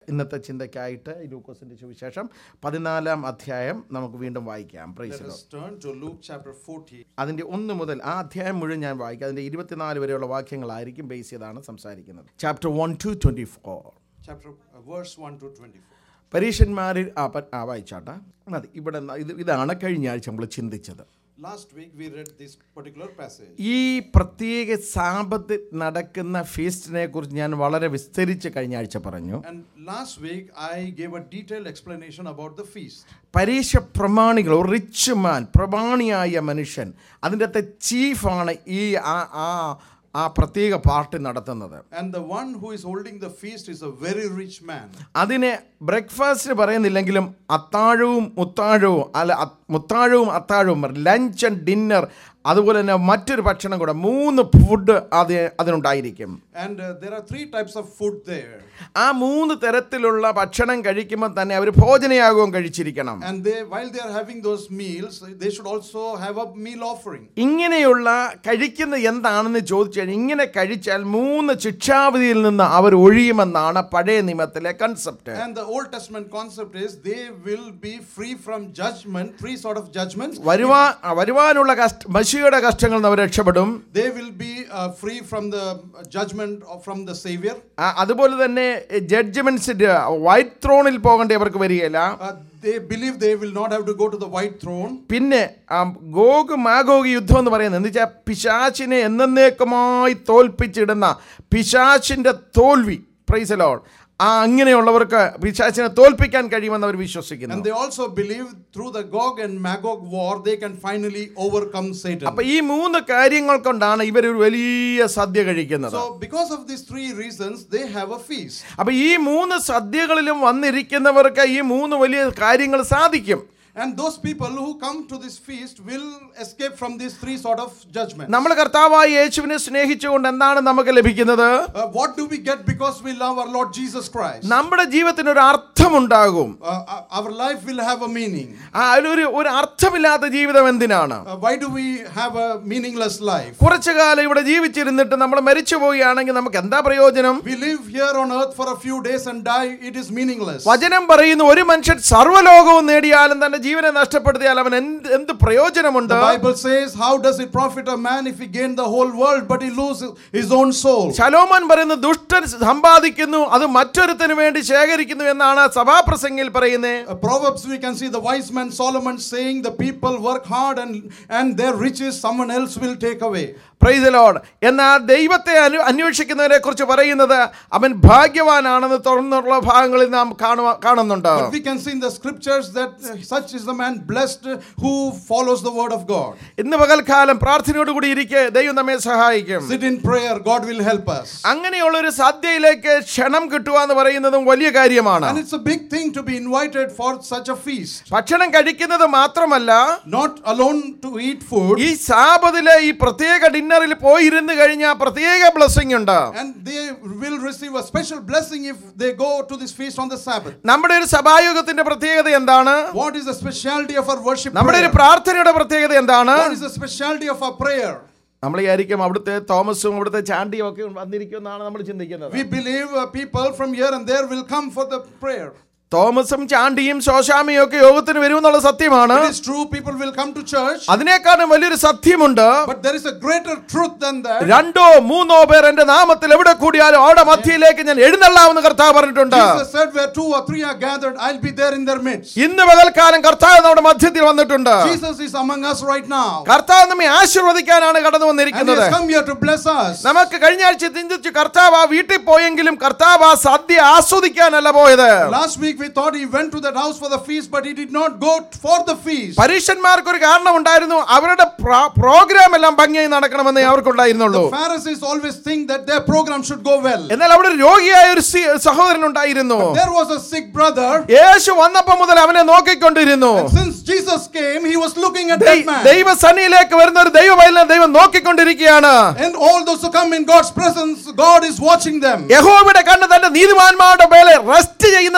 ഇന്നത്തെ ചിന്തയ്ക്കായിട്ട് ലൂക്കോസിന്റെ സുവിശേഷം പതിനാലാം അധ്യായം നമുക്ക് വീണ്ടും വായിക്കാം Let praise us turn to Luke chapter 14. അതിന്റെ ഒന്ന് മുതൽ ആ അധ്യായം മുഴുവൻ ഞാൻ വായിക്കാം അതിന്റെ ഇരുപത്തിനാല് വരെയുള്ള വാക്യങ്ങളായിരിക്കും ബേസ് ചെയ്താണ് സംസാരിക്കുന്നത് chapter one two twenty four Chapter uh, verse 1 to 24. പരീക്ഷന്മാരിൽ ആ പ- ആ വായിച്ചാട്ടാ മതി ഇവിടെ ന- ഇത് ഇതാണ് കഴിഞ്ഞ ആഴ്ച നമ്മൾ ചിന്തിച്ചത് Last week we read this particular passage. ഈ പ്രത്യേക സാപത്ത് നടക്കുന്ന ഫീസ്റ്റിനെ കുറിച്ച് ഞാൻ വളരെ വിസ്തരിച്ച് കഴിഞ്ഞ ആഴ്ച പറഞ്ഞു And last week I gave a detailed explanation about the feast. പരീക്ഷ പ്രമാണികൾ ഒരു റിച്ച് മാൻ പ്രമാണിയായ മനുഷ്യൻ അതിൻ്റെ അകത്തെ ചീഫാണ് ഈ ആ ആ ആ പ്രത്യേക പാർട്ടി നടത്തുന്നത് And the one who is holding the feast is a very rich man. അതിനെ ബ്രേക്ക്ഫാസ്റ്റ് പറയുന്നില്ലെങ്കിലും അത്താഴവും മുത്താഴവും അല്ല അത്- മുത്താഴവും അത്താഴവും ലഞ്ച് ആൻഡ് ഡിന്നർ അതുപോലെ തന്നെ മറ്റൊരു ഭക്ഷണം കൂടെ മൂന്ന് ഫുഡ് അത് അതിനുണ്ടായിരിക്കും And uh, there are three types of food there. ആ മൂന്ന് തരത്തിലുള്ള ഭക്ഷണം കഴിക്കുമ്പോൾ തന്നെ അവർ ഭോജനയാകവും കഴിച്ചിരിക്കണം And they, while they are having those meals, they should also have a meal offering. ഇങ്ങനെയുള്ള കഴിക്കുന്നത് എന്താണെന്ന് ചോദിച്ചു കഴിഞ്ഞാൽ ഇങ്ങനെ കഴിച്ചാൽ മൂന്ന് ശിക്ഷാവിധിയിൽ നിന്ന് അവർ ഒഴിയുമെന്നാണ് പഴയ നിയമത്തിലെ concept And the Old Testament concept is they will be free from judgment, three sort of judgments. വരുവാ വരുവാനുള്ള കഷ്ട മഷിയുടെ കഷ്ടങ്ങളിൽ നിന്ന് അവർ രക്ഷപ്പെടും They will be uh, free from the judgment of, from the Savior. ആ, അതുപോലെ തന്നെ ജഡ്ജ്മെന്റ്സിന്റെ വൈറ്റ് ത്രോണിൽ പോകേണ്ടി അവർക്ക് വരികയില്ല Uh, they believe they will not have to go to the white throne. പിന്നെ ആ, ഗോഗ് മാഗോഗ് യുദ്ധം എന്ന് പറയുന്നത് എന്ന് വെച്ചാൽ പിശാച്ചിനെ എന്നേക്കുമായി തോൽപ്പിച്ചിടുന്ന പിശാച്ചിന്റെ തോൽവി പ്രൈസലോൺ ആ അങ്ങനെയുള്ളവർക്ക് പിശാച്ചിനെ തോൽപ്പിക്കാൻ കഴിയുമെന്ന് അവർ വിശ്വസിക്കുന്നു And they also believe through the Gog and Magog war, they can finally overcome Satan. അപ്പൊ ഈ മൂന്ന് കാര്യങ്ങൾ കൊണ്ടാണ് ഇവർ ഒരു വലിയ സദ്യ കഴിക്കുന്നത് So, because of these three reasons, they have a feast. അപ്പൊ ഈ മൂന്ന് സദ്യകളിലും വന്നിരിക്കുന്നവർക്ക് ഈ മൂന്ന് വലിയ കാര്യങ്ങൾ സാധിക്കും And those people who come to this feast will escape from these three sort of judgments. നമ്മൾ കർത്താവായ യേശുവിനെ സ്നേഹിച്ചുകൊണ്ട് എന്താണ് നമുക്ക് ലഭിക്കുന്നത് Uh, what do we get because we love our Lord Jesus Christ? നമ്മുടെ ജീവിതത്തിന് ഒരു അർത്ഥമുണ്ടാകും Uh, uh, our life will have a meaning. ആ അതിലൊരു ഒരു അർത്ഥമില്ലാത്ത ജീവിതം എന്തിനാണ് Uh, why do we have a meaningless life? കുറച്ചു കാലം ഇവിടെ ജീവിച്ചിരുന്നിട്ട് നമ്മൾ മരിച്ചു പോവുകയാണെങ്കിൽ നമുക്ക് എന്താ പ്രയോജനം We live here on earth for a few days and die, it is meaningless. വചനം പറയുന്നു ഒരു മനുഷ്യൻ സർവ്വലോകവും നേടിയാലും തന്റെ ജീവനെ നഷ്ടപ്പെടുത്തിയാൽ അവൻ എന്ത് എന്ത് പ്രയോജനമുണ്ട് The Bible says, How does it profit a man if he gain the whole world but he loses his own soul? ശലോമോൻ പറയുന്നു ദുഷ്ടൻ സമ്പാദിക്കുന്നു അത് മറ്റൊരുത്തിന് വേണ്ടി ശേഖരിക്കുന്നു എന്നാണ് സഭാപ്രസംഗിൽ പറയുന്നത് Uh, Proverbs, we can see the wise man Solomon saying, The people work hard and, and their riches someone else will take away. Praise Lord എന്നാൽ ദൈവത്തെ അനു അന്വേഷിക്കുന്നവരെ കുറിച്ച് പറയുന്നത് അവൻ ഭാഗ്യവാനാണെന്ന് തുറന്നുള്ള ഭാഗങ്ങളിൽ നാം കാണുക കാണുന്നുണ്ട് But we can see in the scriptures that uh, such is the man blessed uh, who follows the word of God. ഇന്ന് പകൽക്കാലം പ്രാർത്ഥനയോടുകൂടി ഇരിക്കെ ദൈവം നമ്മെ സഹായിക്കും Sit in prayer, God will help us. അങ്ങനെയുള്ള ഒരു സദ്യയിലേക്ക് ക്ഷണം കിട്ടുക എന്ന് പറയുന്നതും വലിയ കാര്യമാണ് And it's a big thing to be invited for such a feast. ഭക്ഷണം കഴിക്കുന്നത് മാത്രമല്ല Not alone to eat food, ഈ സാപതിലെ ഈ പ്രത്യേക ഡിന്നറിൽ പോയിരുന്ന് കഴിഞ്ഞാൽ പ്രത്യേക ബ്ലസ്സിംഗ് ഉണ്ട് and they will receive a special blessing if they go to this feast on the Sabbath. നമ്മുടെ ഒരു സഭായോഗത്തിന്റെ പ്രത്യേകത എന്താണ് What is the specialty of our worship? നമ്മുടെ ഒരു prayer? പ്രാർത്ഥനയുടെ പ്രത്യേകത എന്താണ് What is the specialty of our prayer? നമ്മൾ വിചാരിക്കും അവിടുത്തെ തോമസും അവിടുത്തെ ചാണ്ടിയും ഒക്കെ വന്നിരിക്കുമെന്നാണ് നമ്മൾ ചിന്തിക്കുന്നത് We believe uh, people from here and there will come for the prayer. തോമസും ചാണ്ടിയും ശോശാമിയും ഒക്കെ യോഗത്തിന് വരുമെന്നുള്ള സത്യമാണ് It is true, people will come to church, അതിനേക്കാളും വലിയൊരു സത്യമുണ്ട് but there is a greater truth than that. രണ്ടോ മൂന്നോ പേർ എന്റെ നാമത്തിൽ എവിടെ കൂടിയാലും അവിടെ മധ്യയിലേക്ക് ഞാൻ എഴുന്നള്ളാമെന്ന് കർത്താവ് പറഞ്ഞിട്ടുണ്ട് Jesus said, Where two or three are gathered, I'll be there in their midst. ഇന്ന് പകൽക്കാലം കർത്താവ് നമ്മുടെ മധ്യത്തിൽ വന്നിട്ടുണ്ട് Jesus is among us right now. കർത്താവ് നമ്മെ ആശീർവദിക്കാനാണ് കടന്നു And he വന്നിരിക്കുന്നത് has come here to bless us. നമുക്ക് കഴിഞ്ഞ ആഴ്ച ചിന്തിച്ചു കർത്താവ് ആ വീട്ടിൽ പോയെങ്കിലും കർത്താവ് ആ സദ്യ ആസ്വദിക്കാനല്ല പോയത് Last week we thought he went to that house for the feast, but he did not go for the feast. പരീക്ഷന്മാർക്ക് ഒരു കാരണമുണ്ടായിരുന്നു അവരുടെ പ്രോഗ്രാം എല്ലാം ഭംഗിയായി നടക്കണമെന്നേ അവർക്കുണ്ടായിരുന്നുള്ളൂ The Pharisees always think that their program should go well. എന്നാൽ അവിടെ ഒരു രോഗിയായ ഒരു C- സഹോദരൻ ഉണ്ടായിരുന്നു There was a sick brother. യേശു വന്നപ്പോ മുതൽ അവനെ നോക്കിക്കൊണ്ടിരുന്നു And since Jesus came, he was looking at ദൈ- that man. ദൈവസന്നിധിയിലേക്ക് വരുന്ന ഒരു ദൈവമൈലിനെ ദൈവം നോക്കിക്കൊണ്ടിരിക്കുകയാണ് And all those who come in God's presence, God is watching them. യഹോവയുടെ കണ്ണ് തന്റെ നീതിമാന്മാരുടെ മേലെ റെസ്റ്റ് ചെയ്യുന്നതാണ് ഇംഗ്ലീഷ്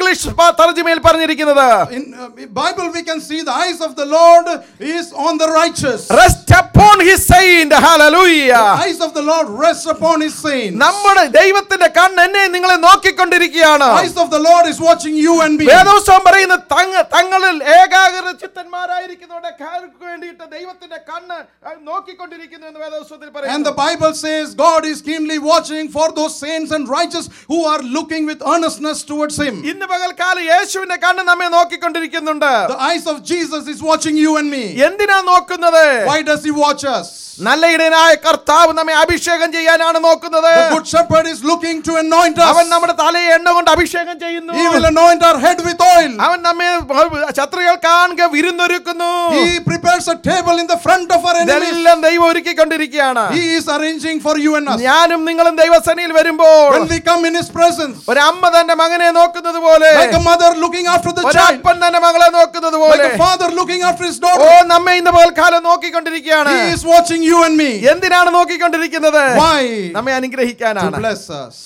ഇംഗ്ലീഷ് പ- തർജ്ജിമയിൽ പറഞ്ഞിരിക്കുന്നത് In uh, Bible, we can see the eyes of the Lord is on the righteous. Rest upon his saint hallelujah eyes of the Lord rest upon his saints. നമ്മുടെ ദൈവത്തിന്റെ കണ്ണ് എന്നെ നിങ്ങളെ നോക്കിക്കൊണ്ടിരിക്കുകയാണ് eyes of the Lord is watching you and me. വേദോത്സവം പറയുന്ന തങ്ങ തങ്ങളിൽ ഏകാഗ്ര ചിത്തന്മാരായിരിക്കുന്നവരുടെ കാര്യങ്ങൾക്ക് വേണ്ടിയിട്ട് ദൈവത്തിന്റെ കണ്ണ് അഹ് നോക്കിക്കൊണ്ടിരിക്കുന്നു എന്ന് വേദോത്സവത്തിൽ And പറയുന്നു the Bible says God is keenly watching for those saints and righteous who are looking with earnestness towards him. ഇന്ന് പകൽക്കാലം യേശുവിന്റെ കണ്ണ് നമ്മെ നോക്കിക്കൊണ്ടിരിക്കുന്നുണ്ട് The eyes of Jesus is watching you and me. എന്തിനാ നോക്കുന്നത് Why does he watch us? നല്ല ഇടയനായ കർത്താവ് നമ്മെ അഭിഷേകം ചെയ്യാനാണ് നോക്കുന്നത് The good shepherd is looking to anoint അവൻ us. നമ്മുടെ തലയെ എണ്ണ കൊണ്ട് അഭിഷേകം ചെയ്യുന്നു He will anoint our head with oil. അവൻ നമ്മെ ശത്രുക്കൾ കാണുക വിരുന്നൊരുക്കുന്നു He prepares a table in the front of our enemies. ഇതെല്ലാം ദൈവം ഒരുക്കിക്കൊണ്ടിരിക്കുകയാണ് He is arranging for you and us. ഞാനും നിങ്ങളും ദൈവസേനയിൽ വരുമ്പോൾ When we come in his presence, ഒരമ്മ തന്റെ മകനെ നോക്കുന്നത് പോലെ like a mother looking after the child, ഒരപ്പൻ തന്റെ മകളെ നോക്കുന്നത് like പോലെ a father looking after his oh daughter. നമ്മെ ഇന്ന് പകൽക്കാലം നോക്കിക്കൊണ്ടിരിക്കുകയാണ് He is watching you and me. എന്തിനാണ് നോക്കിക്കൊണ്ടിരിക്കുന്നത് Why? നമ്മെ To അനുഗ്രഹിക്കാനാണ് bless us.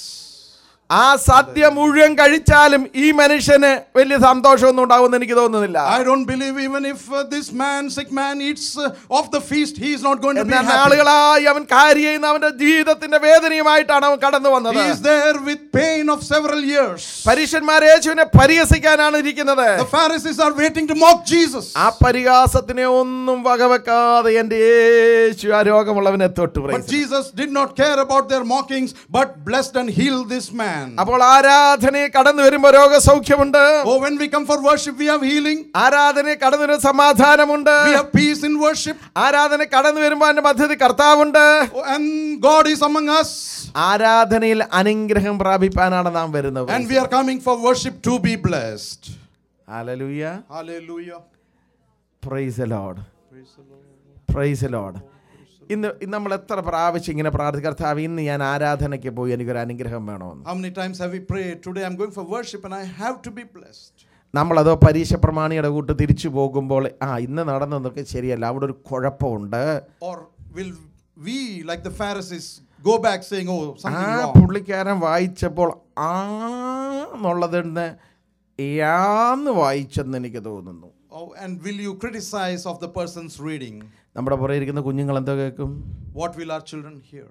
ആ സദ്യ മുഴുവൻ കഴിച്ചാലും ഈ മനുഷ്യന് വലിയ സന്തോഷമൊന്നും ഉണ്ടാവുമെന്ന് എനിക്ക് തോന്നുന്നില്ല I don't believe even if uh, this man, sick man, eats uh, of the feast, he is not going to be എന്നാൽ happy. നാളുകളായി അവൻ കാര്യം ചെയ്യുന്ന അവന്റെ ജീവിതത്തിന്റെ വേദനയുമായിട്ടാണ് അവൻ കടന്നു വന്നത് He is there with pain of several years. പരീക്ഷന്മാർ യേശുവിനെ പരിഹസിക്കാനാണ് ഇരിക്കുന്നത് The Pharisees are waiting to mock Jesus. ആ പരിഹാസത്തിനെ ഒന്നും വകവെക്കാതെ എന്റെ യേശു ആ രോഗമുള്ളവനെ തൊട്ടു But praise the Jesus did not care about their mockings, but blessed and healed this man. Lord. അപ്പോൾ ആരാധനയെ കടന്നു വരുമ്പോ രോഗസൗഖ്യമുണ്ട് Oh, when we come for worship, we have healing, ആരാധനയെ കടന്നു വരുന്ന സമാധാനമുണ്ട് we have peace in worship, ആരാധന കടന്നു വരുമ്പോ അതിന്റെ മധ്യത്തിൽ കർത്താവുണ്ട് oh, and God is among us. ആരാധനയിൽ അനുഗ്രഹം പ്രാപിപ്പാനാണ് നാം വരുന്നത് And we are coming for worship to be blessed. Hallelujah Hallelujah. Praise Lord Praise the Lord. Praise Lord ഇന്ന് ഇന്ന് നമ്മൾ എത്ര പ്രാവശ്യം ഇങ്ങനെ പ്രാർത്ഥിക്കും കർത്താവ് ഇന്ന് ഞാൻ ആരാധനയ്ക്ക് പോയി എനിക്കൊരു അനുഗ്രഹം വേണമെന്ന് How many times have we prayed? Today I'm going for worship and I have to be blessed. നമ്മളതോ പരീക്ഷ പ്രമാണിയുടെ കൂട്ട് തിരിച്ചു പോകുമ്പോൾ ആ ഇന്ന് നടന്നതൊക്കെ ശരിയല്ല അവിടെ ഒരു കുഴപ്പമുണ്ട് Or will we, like the Pharisees, go back saying, Oh, ആ something wrong? പുള്ളിക്കാരൻ വായിച്ചപ്പോൾ ആ എന്നുള്ളതിന് യാന്ന് വായിച്ചെന്ന് എനിക്ക് തോന്നുന്നു Oh, and will you criticize of the person's reading? നമ്മുടെ പുറകെ ഇരിക്കുന്ന കുഞ്ഞുങ്ങൾ എന്തോ കേൾക്കും What will our children hear?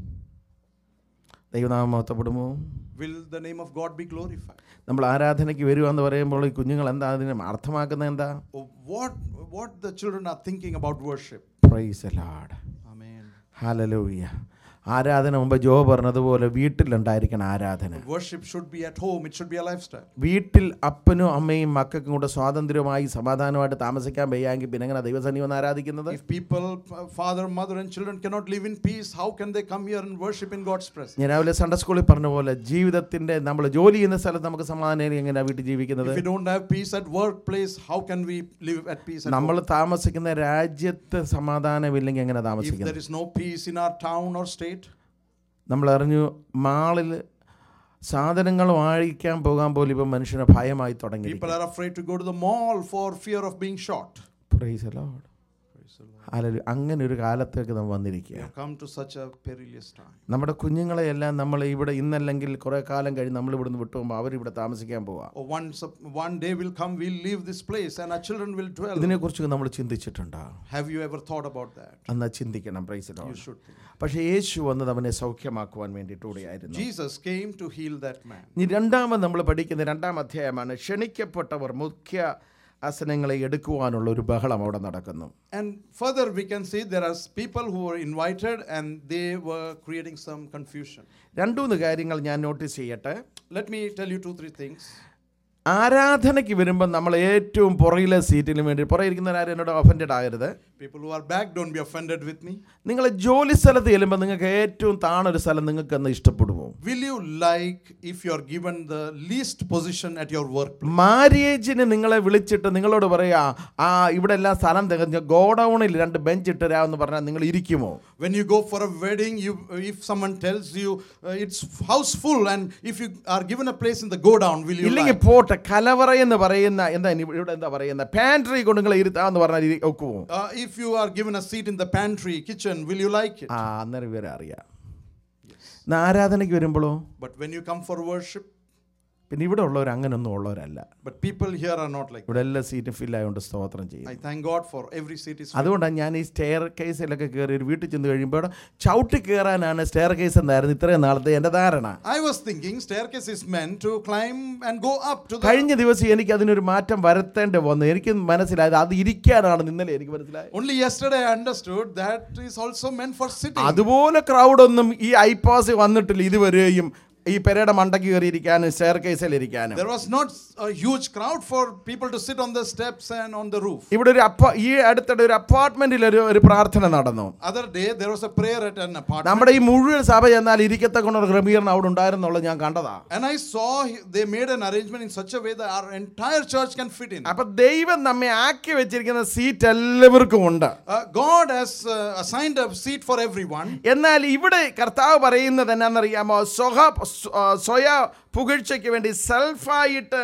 ദൈവനാമം മഹത്വപ്പെടുമോ Will the name of God be glorified? നമ്മൾ ആരാധനയ്ക്ക് വരുക എന്ന് പറയുമ്പോൾ ഈ കുഞ്ഞുങ്ങൾ എന്താ അതിനെ അർത്ഥമാക്കുന്നത് എന്താ Oh, what, what the children are thinking about worship? Praise Lord Amen. Hallelujah ആരാധന മുമ്പ് ജോ പറഞ്ഞതുപോലെ വീട്ടിലുണ്ടായിരിക്കണം ആരാധന Worship should be at home, it should be a lifestyle. വീട്ടിൽ അപ്പനും അമ്മയും മക്കൾക്കും കൂടെ സ്വാതന്ത്ര്യമായി സമാധാനമായിട്ട് താമസിക്കാൻ വയ്യാമെങ്കിൽ പിന്നെ എങ്ങനെ ദൈവസന്നി വന്ന് ആരാധിക്കുന്നത് If people, uh, father, mother, and children cannot live in peace, how can they come here and worship in God's presence? ഞാൻ രാവിലെ സൺഡേ സ്കൂളിൽ പറഞ്ഞ പോലെ ജീവിതത്തിന്റെ നമ്മൾ ജോലി ചെയ്യുന്ന സ്ഥലത്ത് നമുക്ക് സമാധാനം എങ്ങനെയാണ് വീട്ടിൽ ജീവിക്കുന്നത് If we don't have peace at workplace, how can we live at peace at നമ്മൾ home? താമസിക്കുന്ന രാജ്യത്ത് സമാധാനമില്ലെങ്കിൽ എങ്ങനെ If താമസിക്കുന്നത് there is no peace in our town or state, നമ്മൾ അറിഞ്ഞു മാളിൽ സാധനങ്ങൾ വാങ്ങിക്കാൻ പോകാൻ പോലും ഇപ്പം മനുഷ്യന് ഭയമായി തുടങ്ങി people are afraid to go to the mall for fear of being shot. Praise Lord അങ്ങനെ ഒരു കാലത്തേക്ക് നമ്മൾ We വന്നിരിക്കുക have come to such a perilous time. നമ്മുടെ കുഞ്ഞുങ്ങളെയെല്ലാം നമ്മൾ ഇവിടെ ഇന്നല്ലെങ്കിൽ കുറെ കാലം കഴിഞ്ഞ് നമ്മൾ ഇവിടുന്ന് വിട്ടു പോകുമ്പോൾ അവരിവിടെ താമസിക്കാൻ പോവാം Oh, once, one day will come, we'll leave this place and our children will dwell. ഇതിനെക്കുറിച്ച് നമ്മൾ ചിന്തിച്ചിട്ടുണ്ടോ Have you ever thought about that? എന്നാ ചിന്തിക്കണം praise You Lord should think. പക്ഷേ യേശു വന്നത് അവനെ സൗഖ്യമാക്കുവാൻ വേണ്ടിയിട്ടൂടെയായിരുന്നു Jesus came to heal that man. ഇനി രണ്ടാമത് നമ്മൾ പഠിക്കുന്ന രണ്ടാം അധ്യായമാണ് ക്ഷണിക്കപ്പെട്ടവർ മുഖ്യ ആസനങ്ങളെ എടുക്കുവാനുള്ള ഒരു ബഹളം അവിടെ നടക്കുന്നു And further, we can see there are people who were invited and they were creating some confusion. രണ്ടൂന്ന് കാര്യങ്ങൾ ഞാൻ നോട്ടീസ് ചെയ്യട്ടെ Let me tell you two, three things. ആരാധനയ്ക്ക് വരുമ്പോൾ നമ്മൾ ഏറ്റവും പുറകിലെ സീറ്റിന് വേണ്ടി പുറകെ ഇരിക്കുന്നവരാരും എന്നോട് ഒഫൻഡഡ് ആകരുത് People who are back, don't be offended with me. നിങ്ങൾ ജോലി സ്ഥലത്ത് ചെല്ലുമ്പോൾ നിങ്ങൾക്ക് ഏറ്റവും താണൊരു സ്ഥലം നിങ്ങൾക്ക് എന്ന് ഇഷ്ടപ്പെടുമോ Will you like if you are given the least position at your workplace? മാര്യേജിന് നിങ്ങളെ വിളിച്ചിട്ട് നിങ്ങളോട് പറയാ ആ ഇവിടെ എല്ലാം സ്ഥലം തികഞ്ഞ ഗോഡൌണിൽ രണ്ട് ബെഞ്ച് ഇട്ടുതരാമെന്ന് പറഞ്ഞാൽ നിങ്ങൾ ഇരിക്കുമോ When you go for a wedding, you if someone tells you uh, it's house full and if you are given a place in the go down, will you ഇല്ലെങ്കിൽ like? പോട്ടെ കലവറ എന്ന് പറയുന്ന എന്താ ഇനി ഇവിടെ എന്താ പറയുന്ന പാൻട്രി കൊണ്ട് നിങ്ങൾ ഇരുത്താന്ന് പറഞ്ഞാൽ ഇരി- ഒക്കുമോ Uh, if you are given a seat in the pantry, kitchen, will you like it? ആ അന്നേരം ഇവരെ അറിയാം ഇന്ന് ആരാധനയ്ക്ക് വരുമ്പോഴോ But when you come for worship, പിന്നെ ഇവിടെ ഉള്ളവർ അങ്ങനെയൊന്നും ഉള്ളവരല്ല But people here are not like ഇവിടെ എല്ലാ സീറ്റും ഫില്ലായതുകൊണ്ട് സ്തോത്രം ചെയ്യും I thank God for every seat is അതുകൊണ്ടാണ് ഞാൻ ഈ സ്റ്റെയർ കേസിലൊക്കെ കയറി ഒരു വീട്ടിൽ ചെന്ന് കഴിയുമ്പോൾ അവിടെ ചവിട്ടി കയറാനാണ് സ്റ്റെയർ കേസ് എന്നായിരുന്നു ഇത്രയും നാളത്തെ എൻ്റെ ധാരണ I was thinking staircase is meant to climb and go up to the കഴിഞ്ഞ ദിവസം എനിക്ക് അതിനൊരു മാറ്റം വരുത്തേണ്ടി വന്നു എനിക്ക് മനസ്സിലായത് അത് ഇരിക്കാനാണ് ഇന്നലെ എനിക്ക് മനസ്സിലായത് Only yesterday I understood that is also meant for sitting. അതുപോലെ ക്രൗഡൊന്നും ഈ ഐപാസ് വന്നിട്ടില്ല ഇതുവരെയും ഈ പെരയുടെ മണ്ടയ്ക്ക് കയറിയിരിക്കാനും സ്റ്റെയർ കേസിൽ ഇരിക്കാനും There was not a huge crowd for people to sit on the steps and on the roof. ഇവിടെ ഒരു അപ്പ ഈ അടുത്തിടെ ഒരു അപ്പാർട്ട്മെന്റിൽ ഒരു ഒരു പ്രാർത്ഥന നടന്നു Other day there was a prayer at an apartment. നമ്മുടെ ഈ മുഴുവൻ സഭ ചെന്നാൽ ഇരിക്കത്തക്കൊണ്ട് ഒരു ക്രമീകരണം അവിടെ ഉണ്ടായിരുന്നുള്ളത് ഞാൻ കണ്ടതാ And I saw he- they made an arrangement in such a way that our entire church can fit in. അപ്പൊ ദൈവം നമ്മെ ആക്കി വെച്ചിരിക്കുന്ന സീറ്റ് എല്ലാവർക്കും ഉണ്ട് Uh, God has uh, assigned a seat for everyone. എന്നാൽ ഇവിടെ കർത്താവ് പറയുന്നത് എന്നാണെന്നറിയാമോ സ്വഹ സ്വ- ആ, സ്വയ പുകഴ്ചയ്ക്ക് വേണ്ടി സെൽഫായിട്ട്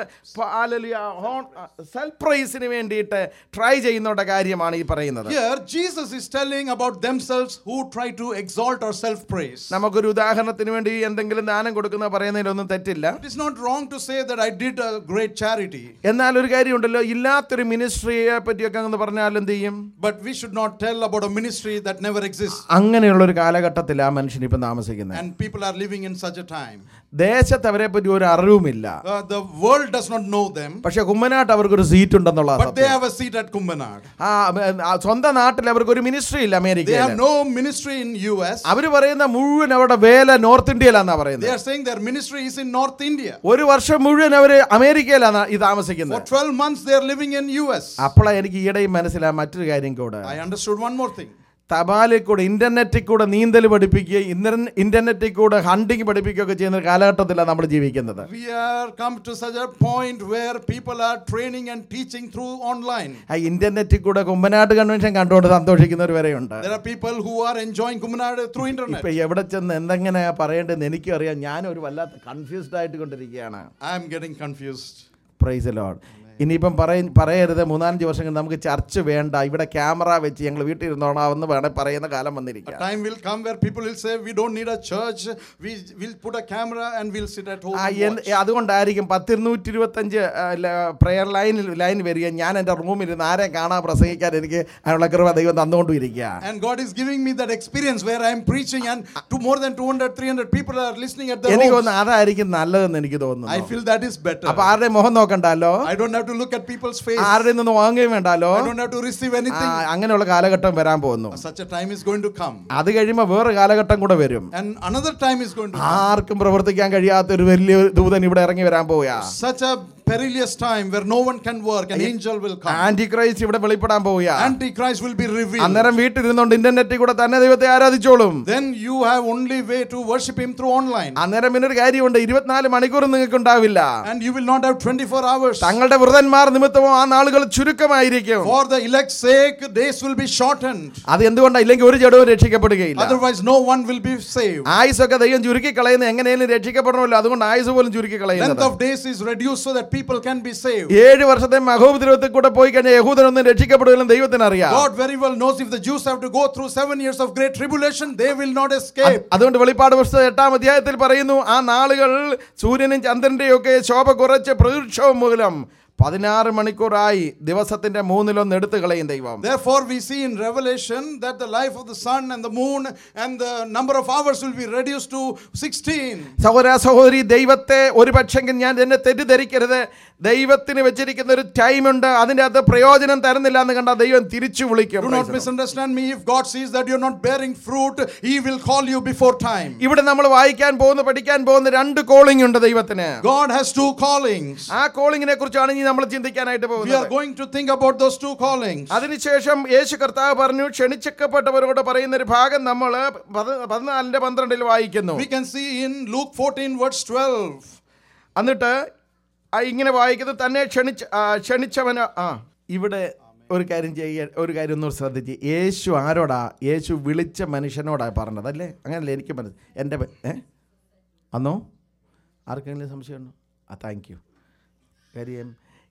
സെൽഫ് പ്രൈസിന് വേണ്ടിയിട്ട് ട്രൈ ചെയ്യുന്നവരുടെ കാര്യമാണ് ഈ പറയുന്നത് Here, Jesus is telling about themselves who try to exalt or self praise. നമുക്കൊരു ഉദാഹരണത്തിന് വേണ്ടി എന്തെങ്കിലും ദാനം കൊടുക്കുന്ന പറയുന്നതിലൊന്നും തെറ്റില്ല It is not wrong to say that I did a great charity, എന്നാൽ ഒരു കാര്യമുണ്ടല്ലോ ഇല്ലാത്തൊരു മിനിസ്ട്രിയെ പറ്റിയൊക്കെ എന്ന് പറഞ്ഞാൽ എന്ത് ചെയ്യും but we should not tell about a ministry that never exists. അങ്ങനെയുള്ള ഒരു കാലഘട്ടത്തിൽ ആ മനുഷ്യൻ ഇപ്പം താമസിക്കുന്നത് And people are living in such a time. ദേശത്ത് അവരെ പറ്റി ഒരു അറിവുമില്ല Uh, the world does not know them, പക്ഷെ കുമ്മനാട്ട് അവർക്കൊരു സീറ്റ് ഉണ്ടെന്നുള്ള but they have a seat at Kumbanad. ആ ആ, സ്വന്തം നാട്ടിൽ അവർക്ക് ഒരു മിനിസ്ട്രി ഇല്ല They അമേരിക്കയിൽ have no ministry in US. അവര് പറയുന്ന മുഴുവൻ അവിടെ വേല നോർത്ത് ഇന്ത്യയിലാന്നാ They പറയുന്നത് are saying their ministry is in North India. ഒരു വർഷം മുഴുവൻ അവര് അമേരിക്കയിലാണ് ഈ For താമസിക്കുന്നത് 12 months they are living in US. അപ്പോഴാണ് എനിക്ക് ഈയിടെയും മനസ്സിലായ മറ്റൊരു കാര്യം കൂടെ I understood one more thing. തപാലിൽ കൂടെ ഇന്റർനെറ്റിൽ കൂടെ നീന്തൽ പഠിപ്പിക്കുകയും ഇന്റർ- ഇന്റർനെറ്റിൽ കൂടെ ഹണ്ടിങ് പഠിപ്പിക്കുകയൊക്കെ ചെയ്യുന്ന ഒരു കാലഘട്ടത്തിലാണ് നമ്മൾ ജീവിക്കുന്നത് We are come to such a point where people are training and teaching through online. ആ ഇന്റർനെറ്റിൽ കൂടെ കുമ്പനാട്ട് കൺവെൻഷൻ കണ്ടുകൊണ്ട് സന്തോഷിക്കുന്നവർ വരെയുണ്ട് There are people who are enjoying Kumanad through internet. ഇപ്പൊ എവിടെ ചെന്ന് എന്തെങ്ങനെയാ പറയേണ്ടതെന്ന് എനിക്കും അറിയാം ഞാൻ ഒരു വല്ലാത്ത കൺഫ്യൂസ്ഡ് ആയിട്ട് കൊണ്ടിരിക്കുകയാണ് I am getting confused. Praise Lord ഇനിയിപ്പം പറയ പറയരുത് മൂന്നാലഞ്ച് വർഷം കഴിഞ്ഞ് നമുക്ക് ചർച്ച് വേണ്ട ഇവിടെ ക്യാമറ വെച്ച് ഞങ്ങൾ വീട്ടിൽ ഇരുന്നോണാവെന്ന് വേണേൽ പറയുന്ന കാലം A വന്നിരിക്കുക time will come where people will say, We don't need a church. We will put a camera and we'll sit at home. ആ, and എന്ത്- watch." അതുകൊണ്ടായിരിക്കും പത്തിരുന്നൂറ്റി ഇരുപത്തഞ്ച് പ്രെയർ ലൈനിൽ ലൈൻ വരിക ഞാൻ എൻ്റെ റൂമിൽ ഇരുന്ന് ആരെയും കാണാൻ പ്രസംഗിക്കാൻ എനിക്ക് അതിനുള്ള കൃപ ദൈവം തന്നുകൊണ്ടും ഇരിക്കുക And God is giving me that experience where I am preaching and to more than 200, 300 people are listening at the എനിക്ക് home. തോന്നുന്നു അതായിരിക്കും നല്ലതെന്ന് എനിക്ക് I തോന്നുന്നു feel that is better. അപ്പൊ ആരുടെയും മുഖം നോക്കണ്ടല്ലോ I don't have to look at people's face. ആരുടെയും നിന്ന് വാങ്ങുകയും വേണ്ടല്ലോ I don't have to receive ആ, anything. അങ്ങനെയുള്ള കാലഘട്ടം വരാൻ പോകുന്നു Such a time is going to come. അത് കഴിയുമ്പോൾ വേറെ കാലഘട്ടം കൂടെ വരും And another time is going to come. ആർക്കും പ്രവർത്തിക്കാൻ കഴിയാത്ത ഒരു വലിയ ദൂതൻ ഇവിടെ ഇറങ്ങി വരാൻ പോവുക Such a perilous time where no one can work. An angel will come. Antichrist ഇവിടെ വെളിപ്പെടാൻ പോവുക Antichrist will be revealed. അന്നേരം വീട്ടിലിരുന്നോണ്ട് ഇന്റർനെറ്റിൽ കൂടെ തന്നെ ദൈവത്തെ ആരാധിച്ചോളും Then you have only way to worship him through online. അന്നേരം പിന്നെ ഒരു കാര്യമുണ്ട് ഇരുപത്തിനാല് മണിക്കൂർ നിങ്ങൾക്ക് ഉണ്ടാവില്ല And you will not have 24 hours. തങ്ങളുടെ വൃതന്മാർ നിമിത്തമോ ആ നാളുകൾ ചുരുക്കമായിരിക്കും For the elect's sake, days will be shortened. അത് എന്തുകൊണ്ടാണ് ഇല്ലെങ്കിൽ ഒരു ജഡവും രക്ഷിക്കപ്പെടുകയില്ല Otherwise, no one will be saved. ആയുസൊക്കെ ദൈവം ചുരുക്കി കളയുന്നത് എങ്ങനെയും രക്ഷിക്കപ്പെടണമല്ലോ അതുകൊണ്ട് ആയുസ് പോലും ചുരുക്കി Length കളയുന്നത് of days is reduced so that people can be saved. ഏഴ് വർഷത്തെ മഹോപദ്രവത്തിൽ കൂടെ പോയി കഴിഞ്ഞാൽ യഹൂദനൊന്നും രക്ഷിക്കപ്പെടുകയില്ലെന്ന് ദൈവത്തിന് അറിയാം God very well knows if the Jews have to go through seven years of great tribulation, they will not escape. അതുകൊണ്ട് വെളിപ്പാട് പുസ്തകം എട്ടാം അധ്യായത്തിൽ പറയുന്നു ആ നാളുകൾ സൂര്യനും ചന്ദ്രന്റെയും ഒക്കെ ശോഭ കുറച്ച് പ്രതീക്ഷവും മൂലം പതിനാറ് മണിക്കൂറായി ദിവസത്തിന്റെ മൂന്നിലൊന്ന് എടുത്തു കളയും ദൈവം Therefore, we see in Revelation that the life of the sun and the moon and the number of hours will be reduced to 16. സഹോദര സഹോദരി ദൈവത്തെ ഒരു പക്ഷെങ്കിൽ ഞാൻ എന്നെ തെറ്റിദ്ധരിക്കരുത് ദൈവത്തിന് വെച്ചിരിക്കുന്ന ഒരു ടൈം ഉണ്ട് അതിൻ്റെ അകത്ത് പ്രയോജനം തരുന്നില്ല എന്ന് കണ്ടാൽ ദൈവം തിരിച്ചു വിളിക്കും Do not misunderstand me. If God sees that you're not bearing fruit, He will call you before time. ഇവിടെ നമ്മൾ വായിക്കാൻ പോകുന്ന പഠിക്കാൻ പോകുന്ന രണ്ട് കോളിംഗ് ഉണ്ട് ദൈവത്തിന് God has two callings. ആ കോളിങ്ങിനെ കുറിച്ചാണ് ഇനി നമ്മൾ ചിന്തിക്കാനായിട്ട് We are പോകുന്നത് going to think about those two callings. അതിനുശേഷം യേശു കർത്താവ് പറഞ്ഞു ക്ഷണിച്ചക്കപ്പെട്ടവരോട് പറയുന്ന ഒരു ഭാഗം നമ്മൾ പതിനാലിന്റെ പന്ത്രണ്ടിൽ വായിക്കുന്നു We can see in Luke 14, verse 12. എന്നിട്ട് ആ ഇങ്ങനെ വായിക്കുന്നത് തന്നെ ക്ഷണിച്ച ആ, ക്ഷണിച്ചവന് ആ ഇവിടെ ഒരു കാര്യം ചെയ്യുക ഒരു കാര്യം ഒന്ന് ശ്രദ്ധിച്ച് യേശു ആരോടാ യേശു വിളിച്ച മനുഷ്യനോടാ പറഞ്ഞത് അല്ലേ അങ്ങനല്ലേ എനിക്ക് മനസ്സ് എൻ്റെ പേ- ഏ അന്നോ ആർക്കെങ്കിലും സംശയമുണ്ടോ ആ താങ്ക് യു കാര്യം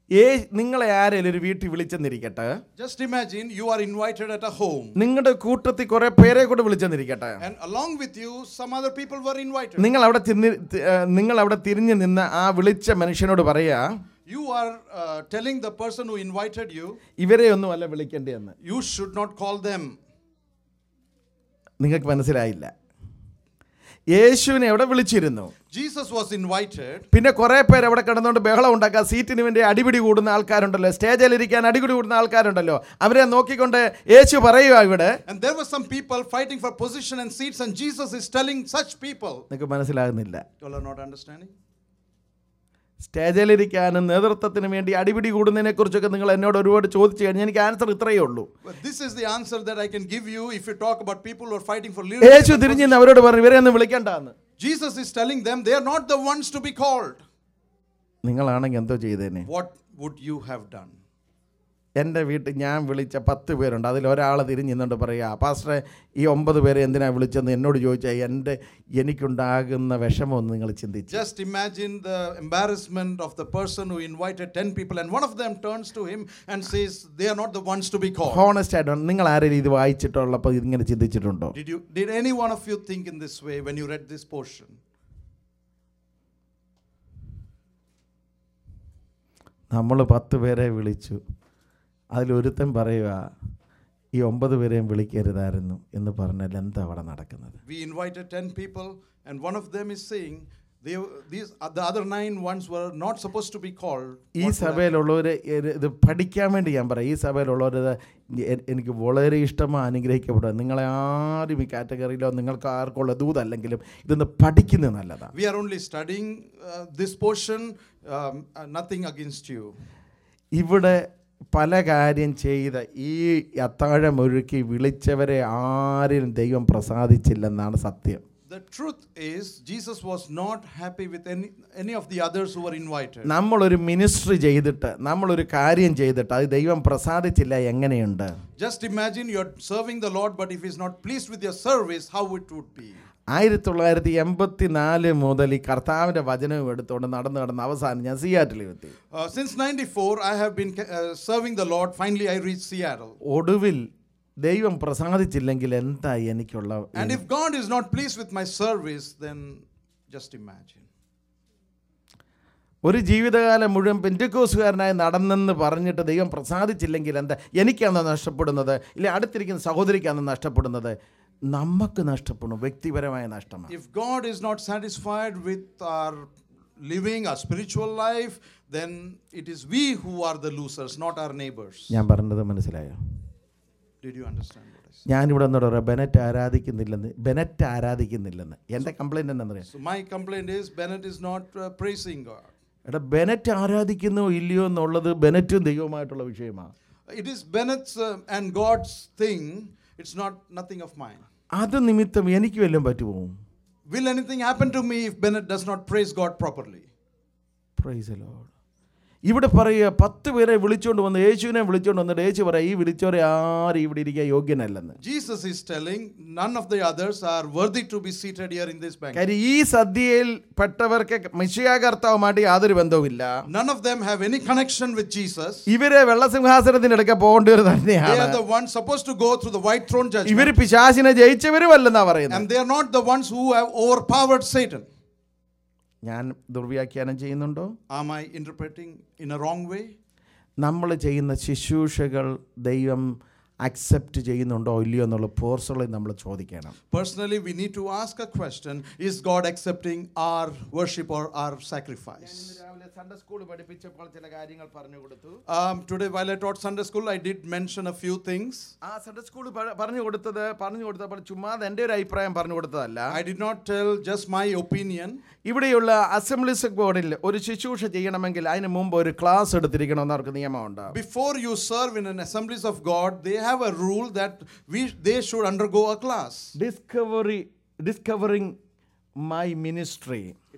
ഏ നിങ്ങളെ ആരെങ്കിലും ഒരു വീട്ടിൽ വിളിച്ചെന്നിരിക്കട്ടെ Just imagine you are invited at a home, നിങ്ങളുടെ കൂട്ടത്തിൽ കുറെ പേരെ കൂടെ വിളിച്ചെന്നിരിക്കട്ടെ and along with you, some other people were invited. നിങ്ങൾ അവിടെ തിന്നി തി- ഏ, നിങ്ങൾ അവിടെ തിരിഞ്ഞു നിന്ന് ആ വിളിച്ച മനുഷ്യനോട് പറയാ You are uh, telling the person who invited you, ഇവരെ ഒന്നും അല്ല വിളിക്കേണ്ടതെന്ന് you should not call them. നിങ്ങൾക്ക് മനസ്സിലായില്ല യേശുവിനെ എവിടെ വിളിച്ചിരുന്നു Jesus was invited, പിന്നെ കുറെ പേര് അവിടെ കിടന്നുകൊണ്ട് ബഹളം ഉണ്ടാക്കുക സീറ്റിന് വേണ്ടി അടിപിടി കൂടുന്ന ആൾക്കാരുണ്ടല്ലോ സ്റ്റേജിലിരിക്കാൻ അടിപിടി കൂടുന്ന ആൾക്കാരുണ്ടല്ലോ അവരെ നോക്കിക്കൊണ്ട് യേശു പറയുക ഇവിടെ and there were some people fighting for position and seats, and Jesus is telling such people. നിങ്ങൾക്ക് മനസ്സിലാകുന്നില്ല You all are not understanding? സ്റ്റേജിലിരിക്കാനും നേതൃത്വത്തിന് വേണ്ടി അടിപിടി കൂടുന്നതിനെ കുറിച്ചൊക്കെ നിങ്ങൾ എന്നോട് ഒരുപാട് ചോദിച്ചു കഴിഞ്ഞാൽ എനിക്ക് ആൻസർ ഇത്രയേ ഉള്ളൂ But this is the answer that I can give you if you talk about people who are fighting for Yeshu leadership. തിരിഞ്ഞ് നിന്ന് അവരോട് പറഞ്ഞു ഇവരെ ഒന്നും വിളിക്കണ്ടെന്ന് Jesus is telling them they are not the ones to be called. നിങ്ങളാണെങ്കിൽ എന്തോ ചെയ്തേനെ What would you have done? എൻ്റെ വീട്ടിൽ ഞാൻ വിളിച്ച പത്ത് പേരുണ്ട് അതിൽ ഒരാൾ തിരിഞ്ഞ് നിന്നുകൊണ്ട് പറയുക പാസ്റ്ററെ ഈ ഒമ്പത് പേരെ എന്തിനാണ് വിളിച്ചെന്ന് എന്നോട് ചോദിച്ചാൽ എൻ്റെ എനിക്കുണ്ടാകുന്ന വിഷമമൊന്ന് നിങ്ങൾ ചിന്തിച്ചു Just imagine the embarrassment of the person who invited 10 people, and one of them turns to him and says, They are not the ones to be called. Honest ആയിട്ട് നിങ്ങൾ ആരെങ്കിലും ഇത് വായിച്ചിട്ടുള്ളപ്പോൾ ഇതിങ്ങനെ ചിന്തിച്ചിട്ടുണ്ടോ Did, you, did any one of you think in this way when you read this portion? നമ്മൾ പത്ത് പേരെ വിളിച്ചു അതിലൊരുത്തൻ പറയുക ഈ ഒമ്പത് പേരെയും വിളിക്കരുതായിരുന്നു എന്ന് പറഞ്ഞാൽ എന്താ അവിടെ നടക്കുന്നത് We invited 10 people, and one of them is saying, they, these, uh, the other nine ones were not supposed to be called. ഈ What would happen? സഭയിലുള്ളവർ ഇത് പഠിക്കാൻ വേണ്ടി ഞാൻ പറയാം ഈ സഭയിലുള്ളവർ ഇത് എ- എനിക്ക് വളരെ ഇഷ്ടമാണ് അനുഗ്രഹിക്കപ്പെടുക നിങ്ങളെ ആരും ഈ കാറ്റഗറിയിലോ നിങ്ങൾക്ക് ആർക്കുള്ള ദൂതല്ലെങ്കിലും ഇതൊന്ന് പഠിക്കുന്നത് നല്ലതാണ് We are only studying uh, this portion, um, uh, nothing against you. ഇവിടെ പല കാര്യം ചെയ്ത ഈ അത്താഴമൊഴുക്കി വിളിച്ചവരെ ആരും ദൈവം പ്രസാദിച്ചില്ലെന്നാണ് സത്യം The truth is, Jesus was not happy with any, any of the others who were invited. നമ്മളൊരു മിനിസ്ട്രി ചെയ്തിട്ട് നമ്മളൊരു കാര്യം ചെയ്തിട്ട് അത് ദൈവം പ്രസാദിച്ചില്ല എങ്ങനെയുണ്ട് Just imagine you're serving the Lord, but if He's not pleased with your service, how it would be. ആയിരത്തി തൊള്ളായിരത്തി എൺപത്തി നാല് മുതൽ ഈ കർത്താവിൻ്റെ വചനവും എടുത്തുകൊണ്ട് നടന്ന് നടന്ന് അവസാനം ഞാൻ സിയാറ്റിലെത്തി Uh, since 94, I have been uh, serving the Lord. Finally, I reached Seattle. ഒടുവിൽ ദൈവം പ്രസാദിച്ചില്ലെങ്കിൽ എന്താ എനിക്കുള്ള And if God is not pleased with my service, then just imagine. ഒരു ജീവിതകാലം മുഴുവൻ പെൻറ്റക്കോസുകാരനായി നടന്നെന്ന് പറഞ്ഞിട്ട് ദൈവം പ്രസാദിച്ചില്ലെങ്കിൽ എന്താ എനിക്കാണ് നഷ്ടപ്പെടുന്നത് ഇല്ല അടുത്തിരിക്കുന്ന സഹോദരിക്കാണ് നഷ്ടപ്പെടുന്നത് നമുക്ക് നഷ്ടപ്പെടും വ്യക്തിപരമായ നഷ്ടമാണ് If God is not satisfied with our living, our spiritual life, then it is we who are the losers, not our neighbors. ഞാൻ പറഞ്ഞത് മനസ്സിലായോ Did you understand what I said? ഞാനിവിടെ എന്നോട് പറയാം ബെനറ്റ് ആരാധിക്കുന്നില്ലെന്ന് ബെനറ്റ് ആരാധിക്കുന്നില്ലെന്ന് എൻ്റെ കംപ്ലൈൻറ്റ് എന്താണെന്നറിയാം So, my complaint is Bennett is not uh, praising God. എടാ Bennett ആരാധിക്കുന്നോ ഇല്ലയോ എന്നുള്ളത് ബെനറ്റും ദൈവവുമായിട്ടുള്ള വിഷയമാണ് It is Bennett's uh, and God's thing, it's not nothing of mine. അത് നിമിത്തം എനിക്ക് വല്ലതും പറ്റുമോ Will anything happen to me if Bennett does not praise God properly? Praise Lord ഇവിടെ പറയുക പത്ത് പേരെ വിളിച്ചുകൊണ്ട് വന്ന് യേശുവിനെ വിളിച്ചുകൊണ്ട് വന്നിട്ട് യേശു പറയാം ഈ വിളിച്ചവരെ ആരും ഇവിടെ ഇരിക്കാൻ യോഗ്യനല്ലെന്ന് Jesus is telling none of the others are worthy to be seated here in this banquet. കാര്യം ഈ സദ്യയിൽ പെട്ടവർക്ക് മിശിയാ കർത്താവുമായിട്ട് യാതൊരു ബന്ധവുമില്ല None of them have any connection with Jesus. ഇവരെ വെള്ളസിംഹാസനത്തിനടുക്കെ പോകേണ്ടവർ They തന്നെയാണ് are the ones supposed to go through the white throne judgment. ഇവർ പിശാചിനെ ജയിച്ചവരുമല്ലെന്നാ പറയുന്നത് And they are not the ones who have overpowered Satan. ഞാൻ ദുർവ്യാഖ്യാനം ചെയ്യുന്നുണ്ടോ Am I interpreting in a wrong way? നമ്മൾ ചെയ്യുന്ന ശുശ്രൂഷകൾ ദൈവം അക്സെപ്റ്റ് ചെയ്യുന്നുണ്ടോ ഇല്ലയോ എന്നുള്ള പേഴ്സണലി നമ്മൾ ചോദിക്കണം Personally, we need to ask a question Is God accepting our worship or our sacrifice? രാവിലെ സൺഡേ സ്കൂൾ പഠിപ്പിച്ചപ്പോൾ ചില കാര്യങ്ങൾ പറഞ്ഞു കൊടുത്തു Um, today, while I taught Sunday school, I did mention a few things. ആ Sunday school പറഞ്ഞു കൊടുത്തത് പറഞ്ഞു കൊടുത്തപ്പോൾ ചുമ്മാതെ എൻ്റെ ഒരു അഭിപ്രായം പറഞ്ഞു കൊടുത്തതല്ല I did not tell just my opinion. ഇവിടെയുള്ള അസംബ്ലീസ് ബോർഡിൽ ഒരു ശുശ്രൂഷ ചെയ്യണമെങ്കിൽ അതിന് മുമ്പ് ഒരു ക്ലാസ് എടുത്തിരിക്കണമെന്ന് അവർക്ക് നിയമമുണ്ട് Before you serve in an assemblies of God, they have a rule that we they should undergo a class. Discovery discovering my ministry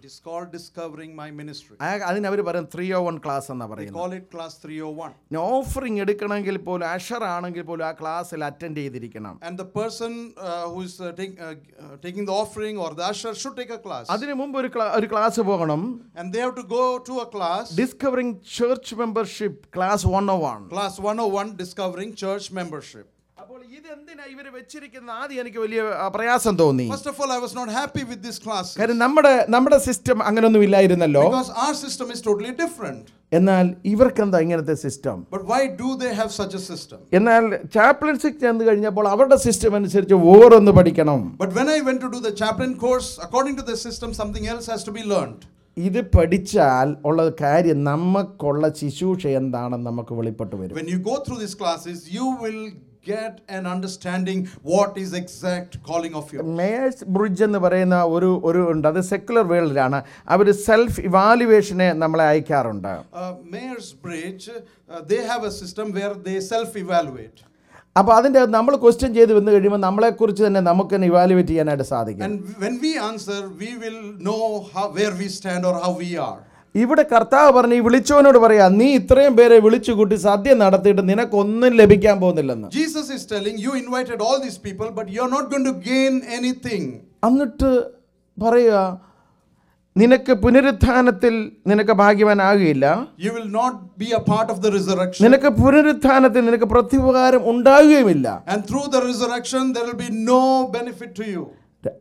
It is called Discovering My Ministry. അതിന് അവർ പറയും ത്രീ ഓ വൺ ക്ലാസ് എന്നാ They പറയുന്നത് call it Class 301. Offering എടുക്കണമെങ്കിൽ പോലും അഷർ ആണെങ്കിൽ പോലും ആ ക്ലാസ്സിൽ അറ്റൻഡ് ചെയ്തിരിക്കണം And the person uh, who is uh, take, uh, uh, taking the offering or the usher should take a class. അതിനു മുമ്പ് ഒരു ക്ലാ- ഒരു ക്ലാസ് പോകണം And they have to go to a class, discovering church membership class one O one Class 101, Discovering Church Membership. അപ്പോൾ ഇതെന്തിനാ ഇവര് വെച്ചിരിക്കുന്ന ആദ്യം എനിക്ക് വലിയ ആ, പ്രയാസം തോന്നി First of all, I was not happy with this class കാര്യം നമ്മുടെ നമ്മുടെ സിസ്റ്റം അങ്ങനൊന്നും ഇല്ലായിരുന്നല്ലോ because our system is totally different. എന്നാൽ ഇവർക്കെന്താ ഇങ്ങനത്തെ system But why do they have such a system? എന്നാൽ ചാപ്ലൻസിൽ ചെന്ന് കഴിഞ്ഞപ്പോൾ അവരുടെ സിസ്റ്റം അനുസരിച്ച് വേറൊന്ന് പഠിക്കണം But when I went to do the chaplain course, according to the system, something else has to be learned. ഇത് പഠിച്ചാൽ ഉള്ള കാര്യം നമുക്കുള്ള ശുശ്രൂഷ എന്താണെന്ന് നമുക്ക് വെളിപ്പെട്ട് വരും When you go through these classes, you will get an understanding what is exact calling of yours. Myers Briggs എന്ന് പറയുന്ന ഒരു ഒരു ഉണ്ട് അത് സെക്കുലർ വേൾഡിലാണ് അവർ സെൽഫ് ഇവാലുവേഷനെ നമ്മളെ അയക്കാറുണ്ട് Uh, Mayor's Bridge, uh, they have a system where they self-evaluate. അപ്പോൾ അതിൻ്റെ അകത്ത് നമ്മൾ ക്വസ്റ്റ്യൻ ചെയ്ത് വന്നു കഴിയുമ്പോൾ നമ്മളെക്കുറിച്ച് തന്നെ നമുക്ക് തന്നെ ഇവാലുവേറ്റ് ചെയ്യാനായിട്ട് സാധിക്കും And when we answer, we will know how, where we stand or how we are. ഇവിടെ കർത്താവ് പറഞ്ഞ് ഈ വിളിച്ചവനോട് പറയാ നീ ഇത്രയും പേരെ വിളിച്ചു കൂട്ടി സദ്യ നടത്തിയിട്ട് നിനക്കൊന്നും ലഭിക്കാൻ പോകുന്നില്ലെന്ന് Jesus is telling you invited all these people, but you're not going to gain anything. എന്നിട്ട് പറയുക നിനക്ക് പുനരുത്ഥാനത്തിൽ നിനക്ക് ഭാഗ്യവാനാകുകയില്ല You will not be a part of the resurrection. നിനക്ക് പുനരുത്ഥാനത്തിൽ നിനക്ക് പ്രത്യുപകാരം ഉണ്ടാകുകയുമില്ല And through the resurrection, there will be no benefit to you.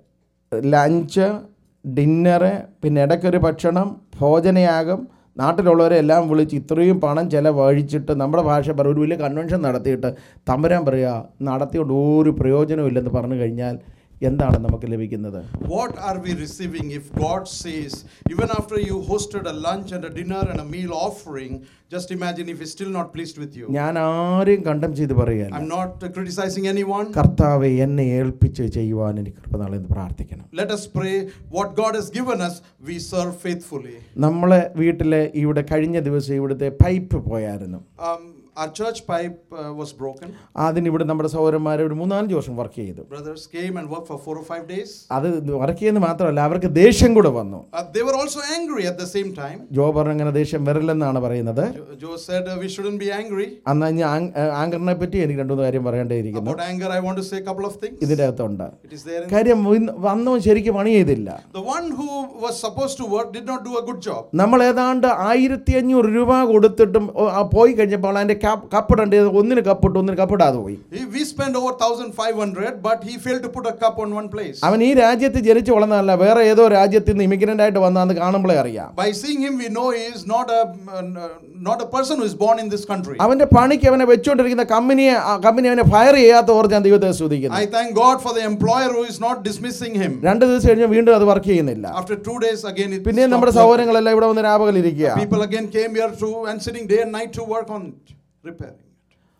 Lunch dinner പിന്നെ ഇടയ്ക്കൊരു ഭക്ഷണം ഭോജനയാകും നാട്ടിലുള്ളവരെ എല്ലാം വിളിച്ച് ഇത്രയും പണം ചിലവഴിച്ചിട്ട് നമ്മുടെ ഭാഷ പറയും ഒരു വലിയ കൺവെൻഷൻ നടത്തിയിട്ട് തമ്പുരാൻ പറയുക നടത്തിയോണ്ട് ഒരു പ്രയോജനവും ഇല്ലെന്ന് പറഞ്ഞു കഴിഞ്ഞാൽ എന്താണ് നമുക്ക് ലഭിക്കുന്നത് What are we receiving if God says, even after you hosted a lunch and a dinner and a meal offering, just imagine if He's still not pleased with you? ഞാൻ ആരെയും കണ്ടം ചെയ്ത് പറയുകയല്ല I'm not uh, criticizing anyone. കർത്താവെ എന്നെ ഏൽപ്പിച്ച് ചെയ്യുവാൻ എനിക്ക് കൃപനാളെന്ന് പ്രാർത്ഥിക്കണം Let us pray what God has given us, we serve faithfully. നമ്മളെ വീട്ടിലെ ഇവിടെ കഴിഞ്ഞ ദിവസം ഇവിടുത്തെ പൈപ്പ് പോയായിരുന്നു Um, our church pipe uh, was broken. അതിന് ഇവിടെ നമ്മുടെ സഹോദരന്മാർ ഒരു മൂന്നാലഞ്ച് വർഷം വർക്ക് ചെയ്തു Brothers came and worked for four or five days. അത് വർക്ക് ചെയ്യുന്നത് മാത്രമല്ല അവർക്ക് ദേഷ്യം കൂടെ വന്നു Uh, they were also angry at the same time. ജോ പറഞ്ഞ അങ്ങനെ ദേഷ്യം വരില്ലെന്നാണ് പറയുന്നത് Jo- Joe said uh, we shouldn't be angry. അന്ന് ഞാൻ ആങ്കറിനെ പറ്റി എനിക്ക് രണ്ടു മൂന്ന് കാര്യം പറയേണ്ടിയിരിക്കുന്നു About anger, I want to say a couple of things. ഇതിൻ്റെ അകത്തുണ്ട് It is there. In കാര്യം ഇന്ന് വന്നവൻ ശരിക്കും പണി ചെയ്തില്ല the one who was supposed to work did not do a good job. നമ്മൾ ഏതാണ്ട് ആയിരത്തി അഞ്ഞൂറ് രൂപ കൊടുത്തിട്ടും ഓ, ആ പോയി കഴിഞ്ഞപ്പോൾ അതിൻ്റെ കപ്പിടേണ്ടത് ഒന്നിന് കപ്പിട്ട് ഒന്നിന് കപ്പിടാതെ പോയി He, we spent over 1500 but he failed to put a cup on one place. അവൻ ഈ രാജ്യത്ത് ജനിച്ചു വളർന്നതല്ല വേറെ ഏതോ രാജ്യത്ത് നിന്ന് ഇമിഗ്രൻ്റ് ആയിട്ട് വന്നാന്ന് കാണുമ്പോഴേ അറിയാം By seeing him, we know he is not a uh, not a person who is born in this country. അവന്റെ പണിക്ക് അവനെ വെച്ചുകൊണ്ടിരിക്കുന്ന കമ്പനിയെ ആ കമ്പനി അവനെ ഫയർ ചെയ്യാത്ത ഓർത്ത് ഞാൻ ദൈവത്തെ സ്തുതിക്കുന്നു I thank God for the employer who is not dismissing him. രണ്ട് ദിവസം കഴിഞ്ഞ് വീണ്ടും അത് വർക്ക് ചെയ്യുന്നില്ല After two days, again it പിന്നെ നമ്മുടെ stopped working. സഹോദരങ്ങളെല്ലാം ഇവിടെ വന്ന് രാപകലിരിക്കുക People again came here to and sitting day and night to work on it, repairing it.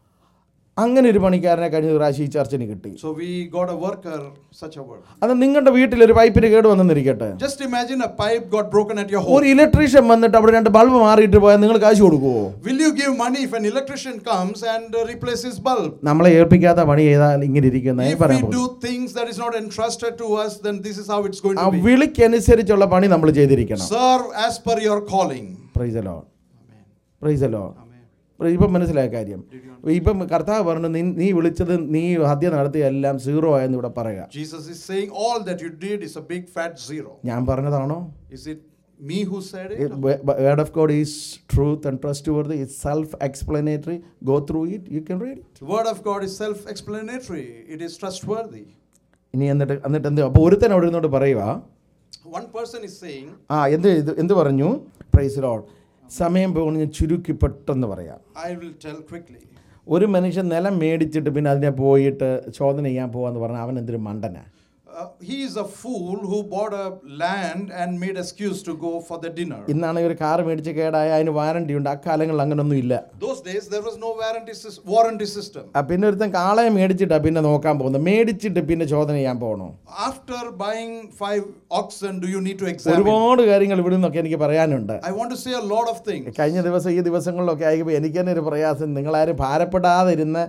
അങ്ങനെ ഒരു പണിക്കാരനെ കഴിഞ്ഞ പ്രാവശ്യം ഈ ചർച്ചിന് കിട്ടി So we got a worker, such a worker. അത് നിങ്ങളുടെ വീട്ടിൽ ഒരു പൈപ്പിന് കേട് വന്നെന്നിരിക്കട്ടെ Just imagine a pipe got broken at your home. ഒരു ഇലക്ട്രീഷ്യൻ വന്നിട്ട് അവിടെ രണ്ട് ബൾബ് മാറിയിട്ട് പോയാൽ നിങ്ങൾ കാശ് കൊടുക്കുവോ Will you give money if an electrician comes and uh, replaces bulb? നമ്മളെ ഏൽപ്പിക്കാത്ത പണി ചെയ്താൽ ഇങ്ങനെ ഇരിക്കുന്ന If we പറയാൻ പോകുന്നു. do things that is not entrusted to us, then this is how it's going ആ to be. വിളിക്കനുസരിച്ചുള്ള പണി നമ്മൾ ചെയ്തിരിക്കണം Serve as per your calling. Praise the Lord Amen. Praise the Lord Amen. ഇപ്പം മനസ്സിലായ കാര്യം ഇപ്പം കർത്താവ് പറഞ്ഞു നീ നീ വിളിച്ചത് നീ ഹത്യ നടത്തിയ എല്ലാം സീറോ ആയെന്ന് ഇവിടെ പറയുക Jesus is saying all that you did is a big fat zero. ഞാൻ പറഞ്ഞതാണോ Is it me who said it? Word of God is truth and trust worth it self explanatory go through it you can read it The word of God is self explanatory, it is trustworthy. ഇനി എന്നിട്ട് എന്നിട്ട് എന്ത് അപ്പോൾ ഒരുത്തൻ അവിടെ ഇരുന്നോട്ട് പറയുക One person is saying, ആ എന്ത് ഇത് എന്ത് പറഞ്ഞു പ്രൈസ് ലോഡ് സമയം പോകുന്ന ഞാൻ ചുരുക്കി പെട്ടെന്ന് പറയാം I will tell quickly. ഒരു മനുഷ്യൻ നിലം മേടിച്ചിട്ട് പിന്നെ അതിനെ പോയിട്ട് ചോദന ചെയ്യാൻ പോവാന്ന് പറഞ്ഞാൽ അവൻ എന്തൊരു മണ്ടനാ Uh, he is a fool who bought a land and made excuse to go for the dinner. ഇന്നാണെങ്കിൽ ഒരു കാർ മേടിച്ച് കേടായ അതിന് വാറണ്ടി ഉണ്ട് അക്കാലങ്ങളിൽ അങ്ങനൊന്നും ഇല്ല Those days there was no warranty, sys- warranty system. ആ, പിന്നെ ഒരുത്തൻ കാളയെ മേടിച്ചിട്ടാ പിന്നെ നോക്കാൻ പോകുന്നത് മേടിച്ചിട്ട് പിന്നെ ചോദന ചെയ്യാൻ പോകണോ After buying five oxen, do you need to examine? ഒരുപാട് കാര്യങ്ങൾ ഇവിടെ നിന്നൊക്കെ എനിക്ക് പറയാനുണ്ട് I want to say a lot of things. കഴിഞ്ഞ ദിവസം ഈ ദിവസങ്ങളിലൊക്കെ ആയിരിക്കുമ്പോൾ എനിക്ക് തന്നെ ഒരു പ്രയാസം നിങ്ങളാരും ഭാരപ്പെടാതെ ഇരുന്ന്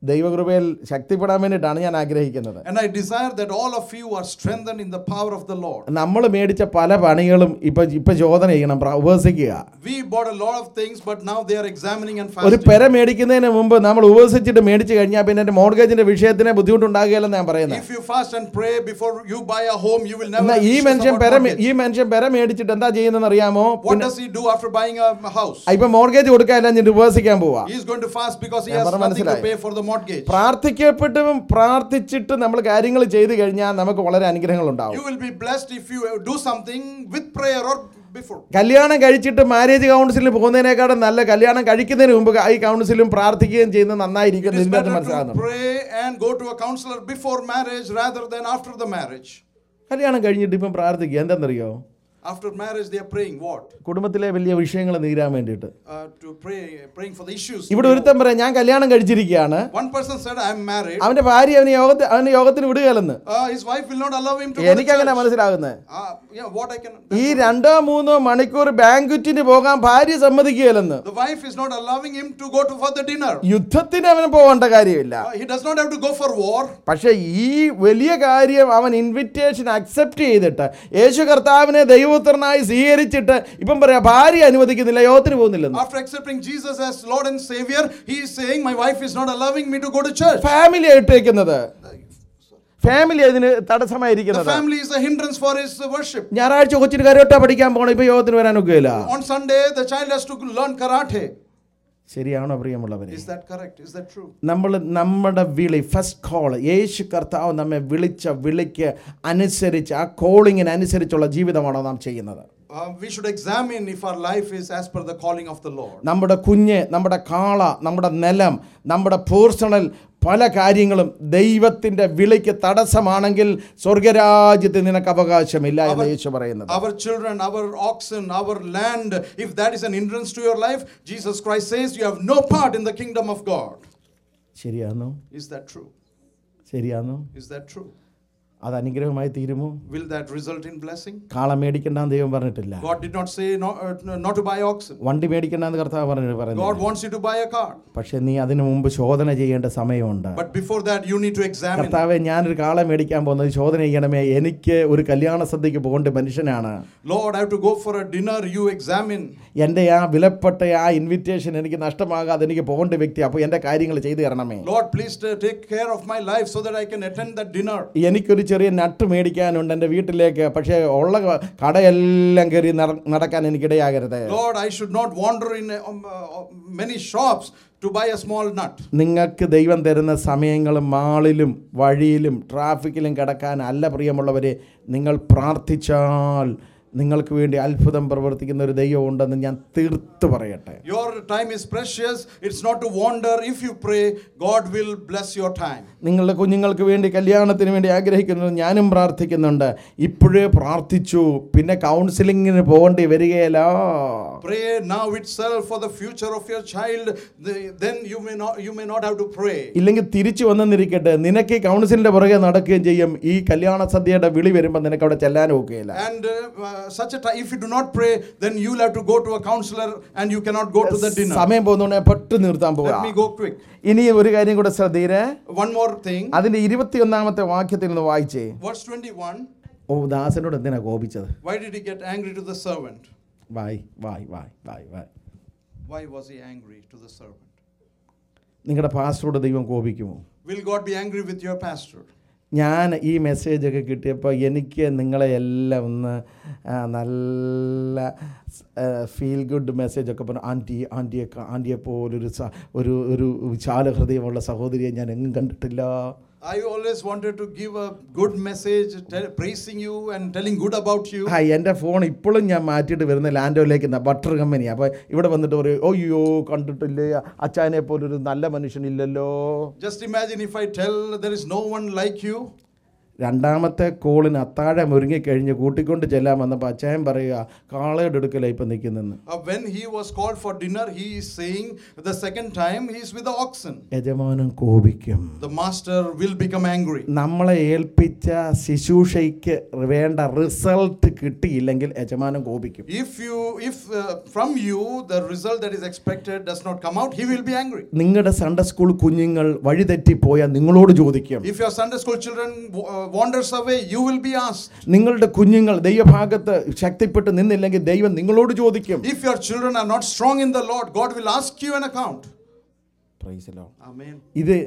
ദൈവകൃപയിൽ ശക്തിപ്പെടാൻ വേണ്ടിയിട്ടാണ് ഞാൻ ആഗ്രഹിക്കുന്നത് And I desire that all of you are strengthened in the power of the Lord. നമ്മൾ മേടിച്ച പല പണികളും ഇപ്പൊ ഇപ്പൊ ചോദന ചെയ്യണം പ്ര- ഉപവസിക്കുക We bought a lot of things, but now they are examining and ഒരു fasting. പെര മേടിക്കുന്നതിന് മുമ്പ് നമ്മൾ ഉപവസിച്ചിട്ട് മേടിച്ചു കഴിഞ്ഞാൽ പിന്നെ എൻ്റെ മോർഗേജിന്റെ വിഷയത്തിന് ബുദ്ധിമുട്ടുണ്ടാകുകയല്ലെന്ന് ഞാൻ പറയുന്നത് If you fast and pray before you buy a home, you will never എന്നാ have ഈ issues മനുഷ്യൻ about പെര മേ- mortgage. ഈ മനുഷ്യൻ പെര മേടിച്ചിട്ട് എന്താ ചെയ്യുന്നതെന്ന് അറിയാമോ What does he do after buying a house? ഇപ്പൊ മോർഗേജ് കൊടുക്കാല്ല ഞാൻ ഉപവസിക്കാൻ പോവാ He is going to fast because he ഞാൻ has പറഞ്ഞ nothing to മനസ്സിലായി. pay for the mortgage. പ്രാർത്ഥിക്കപ്പെട്ടും പ്രാർത്ഥിച്ചിട്ട് നമ്മൾ കാര്യങ്ങൾ ചെയ്തു കഴിഞ്ഞാൽ നമുക്ക് വളരെ അനുഗ്രഹങ്ങൾ ഉണ്ടാവും You will be blessed if you do something with prayer or before. കല്യാണം കഴിച്ചിട്ട് മാരേജ് കൗൺസിലിൽ പോകുന്നതിനേക്കാളും നല്ല കല്യാണം കഴിക്കുന്നതിന് മുമ്പ് ഈ കൗൺസിലും പ്രാർത്ഥിക്കുകയും ചെയ്യുന്നത് നന്നായിരിക്കും It is ഇതിന്റെ better to മനസ്സിലാകുന്നു pray and go to a counselor before marriage rather than after the marriage. കല്യാണം കഴിഞ്ഞിട്ട് ഇപ്പം പ്രാർത്ഥിക്കുക എന്താണെന്നറിയോ After marriage, they are praying what? കുടുംബത്തിലെ വലിയ വിഷയങ്ങൾ നീരാൻ വേണ്ടിയിട്ട് Uh, to pray, praying for the issues. ഇവിടെ ഒരുത്തൻ പറയാം ഞാൻ കല്യാണം കഴിച്ചിരിക്കുകയാണ് One person said, "I am married." അവന്റെ ഭാര്യ അവന് യോഗത്തിന് അവന് യോഗത്തിന് വിടുകയല്ലെന്ന് Uh, his wife will not allow him to go to എനിക്കങ്ങനെ church. മനസ്സിലാകുന്നത് Uh, yeah, what I can. ഈ രണ്ടോ മൂന്നോ മണിക്കൂർ ബാങ്കുറ്റിന് പോകാൻ ഭാര്യ സമ്മതിക്കുകയല്ലെന്ന് The wife is not allowing him to go to for the dinner. യുദ്ധത്തിന് അവന് പോകേണ്ട കാര്യമില്ല Uh, he does not have to go for war. പക്ഷെ ഈ വലിയ കാര്യം അവൻ ഇൻവിറ്റേഷൻ അക്സെപ്റ്റ് ചെയ്തിട്ട് യേശു കർത്താവിനെ ദൈവപുത്രനായി സ്വീകരിച്ചിട്ട് ഇപ്പം പറയാ ഭാര്യ അനുവദിക്കുന്നില്ല യോഗത്തിന് പോകുന്നില്ലെന്ന് After accepting Jesus as Lord and Savior, he is saying, My wife is not allowing me to go to church. Family ആയിട്ടേക്കുന്നത് ഫാമിലി അതിന് The തടസ്സമായിരിക്കുന്നത് family is a hindrance for his uh, worship. ഞായറാഴ്ച കൊച്ചിന് karate പഠിക്കാൻ പോകണം ഇപ്പൊ യോഗത്തിന് വരാൻ ഒക്കുകയില്ല On Sunday, the child has to learn karate. ശരിയാണോ പ്രിയമുള്ളവരെ Is that correct? Is that true? നമ്മൾ നമ്മുടെ വിളി ഫസ്റ്റ് കോൾ യേശു കർത്താവ് നമ്മെ വിളിച്ച വിളിക്ക് അനുസരിച്ച് ആ കോളിങ്ങിന് അനുസരിച്ചുള്ള ജീവിതമാണോ നാം ചെയ്യുന്നത് Uh, we should examine if our life is as per the calling of the Lord. നമ്മുടെ കുഞ്ഞ് നമ്മുടെ കാള നമ്മുടെ നിലം നമ്മുടെ പേഴ്സണൽ പല കാര്യങ്ങളും ദൈവത്തിൻ്റെ വിളിക്ക് തടസ്സമാണെങ്കിൽ സ്വർഗരാജ്യത്ത് നിനക്ക് അവകാശമില്ല എന്ന് യേശു പറയുന്നത് Our children, our oxen, our land, if that is an hindrance to your life, Jesus Christ says you have no part in the kingdom of God. ശരിയാണോ Is that true? ശരിയാണോ Is that true? അത് അനുഗ്രഹമായി തീരുമോ Will that result in blessing? കാള മേടിക്കണ്ടെന്ന് ദൈവം പറഞ്ഞിട്ടില്ല God did not say not, uh, not to buy oxen. വണ്ടി മേടിക്കണ്ടെന്ന് കർത്താവ് പറഞ്ഞു പറഞ്ഞു God wants you to buy a car. പക്ഷെ നീ അതിനു മുമ്പ് ശോധന ചെയ്യേണ്ട സമയമുണ്ട് But before that, you need to examine. കർത്താവെ ഞാനൊരു കാളെ മേടിക്കാൻ പോകുന്നത് ശോധന ചെയ്യണമേ എനിക്ക് ഒരു കല്യാണ സദ്യക്ക് പോകേണ്ട മനുഷ്യനാണ് Lord, I have to go for a dinner. You examine. എൻ്റെ ആ വിലപ്പെട്ട ആ ഇൻവിറ്റേഷൻ എനിക്ക് നഷ്ടമാകാതെ എനിക്ക് പോകേണ്ട വ്യക്തി അപ്പോൾ എൻ്റെ കാര്യങ്ങൾ ചെയ്തു തരണമേ Lord, please uh, take care of my life so that I can attend that dinner. എനിക്കൊരു ചെറിയ നട്ട് മേടിക്കാനുണ്ട് എൻ്റെ വീട്ടിലേക്ക് പക്ഷേ ഉള്ള ക- കടയെല്ലാം കയറി നട- നടക്കാൻ എനിക്കിടയാകരുത് Lord, I should not wander in uh, um, uh, many shops to buy a small nut. നിങ്ങൾക്ക് ദൈവം തരുന്ന സമയങ്ങളും മാളിലും വഴിയിലും ട്രാഫിക്കിലും കിടക്കാനല്ല പ്രിയമുള്ളവരെ നിങ്ങൾ പ്രാർത്ഥിച്ചാൽ നിങ്ങൾക്ക് വേണ്ടി അത്ഭുതം പ്രവർത്തിക്കുന്ന ഒരു ദൈവം ഉണ്ടെന്ന് ഞാൻ തീർത്ത് പറയട്ടെ Your time is precious. It's not to wander. If you pray, God will bless your time. നിങ്ങളുടെ കുഞ്ഞുങ്ങൾക്ക് വേണ്ടി കല്യാണത്തിന് വേണ്ടി ആഗ്രഹിക്കുന്നത് ഞാനും പ്രാർത്ഥിക്കുന്നുണ്ട് ഇപ്പോഴേ പ്രാർത്ഥിച്ചു പിന്നെ കൗൺസിലിങ്ങിന് പോകേണ്ടി വരികയില്ല Pray now itself for the future of your child. The- Then you may not you may not have to pray. ഇല്ലെങ്കിൽ തിരിച്ചു വന്നെന്നിരിക്കട്ടെ നിനക്ക് ഈ കൗൺസിലിന്റെ പുറകെ നടക്കുകയും ചെയ്യും ഈ കല്യാണ സദ്യയുടെ വിളി വരുമ്പോൾ നിനക്ക് അവിടെ ചെല്ലാനും ഒക്കെയില്ല And uh, uh, such a time, if you do not pray, then you'll have to go to a counselor and you cannot go to the dinner. സമയം പോകുന്നതുകൊണ്ട് ഞാൻ പെട്ടെന്ന് നിർത്താൻ Let പോകാം me go quick. ഇനി ഒരു കാര്യം കൂടെ ശ്രദ്ധീരെ One more thing. അതിന്റെ ഇരുപത്തിയൊന്നാമത്തെ വാക്യത്തിൽ നിന്ന് വായിച്ചേ Verse 21. ഓ ദാസനോട് എന്തിനാ കോപിച്ചത് Why did he get angry to the servant? വായി വായി വായി വായി വായി Why was he angry to the servant? നിങ്ങളുടെ പാസ്റ്ററോട് ദൈവം കോപിക്കുമോ Will God be angry with your pastor? ഞാൻ ഈ മെസ്സേജൊക്കെ കിട്ടിയപ്പോൾ എനിക്ക് നിങ്ങളെ എല്ലാം ഒന്ന് ആ, നല്ല ഫീൽ ഗുഡ് മെസ്സേജൊക്കെ പറഞ്ഞു ആൻറ്റി ആൻറ്റിയെ ആൻറ്റിയെ പോലൊരു സ- ഒരു ഒരു വിശാല ഹൃദയമുള്ള സഹോദരിയെ ഞാൻ എങ്ങും കണ്ടിട്ടില്ല I always wanted to give a good message, tell, praising you and telling good about you. ആ എൻ്റെ ഫോൺ ഇപ്പോഴും ഞാൻ മാറ്റിയിട്ട് വരുന്ന ലാൻഡോയിലേക്ക് ബട്ടർ കമ്പനി അപ്പോൾ ഇവിടെ വന്നിട്ട് പറയും അയ്യോ കണ്ടിട്ടില്ലേ അച്ചായനെ പോലൊരു നല്ല മനുഷ്യനില്ലല്ലോ Just imagine if I tell there is no one like you. രണ്ടാമത്തെ കോളിന് അത്താഴം ഒരുങ്ങിക്കഴിഞ്ഞ് കൂട്ടിക്കൊണ്ട് ചെല്ലാൻ വന്നപ്പോൾ അച്ചായൻ പറയുക കാളയുടെ എടുക്കല ഇപ്പം നിൽക്കുന്നെന്ന് Uh, when he was called for dinner, he is saying the second time he is with the oxen. യജമാനൻ കോപിക്കും The master will become angry. നമ്മളെ ഏൽപ്പിച്ച ശുശ്രൂഷയ്ക്ക് വേണ്ട റിസൾട്ട് കിട്ടിയില്ലെങ്കിൽ യജമാനൻ കോപിക്കും If you, if uh, from you the result that is expected does not come out, he will be angry. നിങ്ങളുടെ Sunday school കുഞ്ഞുങ്ങൾ വഴിതെറ്റിപ്പോയാൽ നിങ്ങളോട് ചോദിക്കും If your Sunday school children uh, wanders away, you will be asked. നിങ്ങളുടെ കുഞ്ഞുങ്ങൾ ദൈവഭാഗത്ത് ശക്തിപ്പെട്ട് നിന്നില്ലെങ്കിൽ ദൈവം നിങ്ങളോട് ചോദിക്കും If your children are not strong in the Lord, God will ask you an account. Praise the Lord. Amen. ഇത്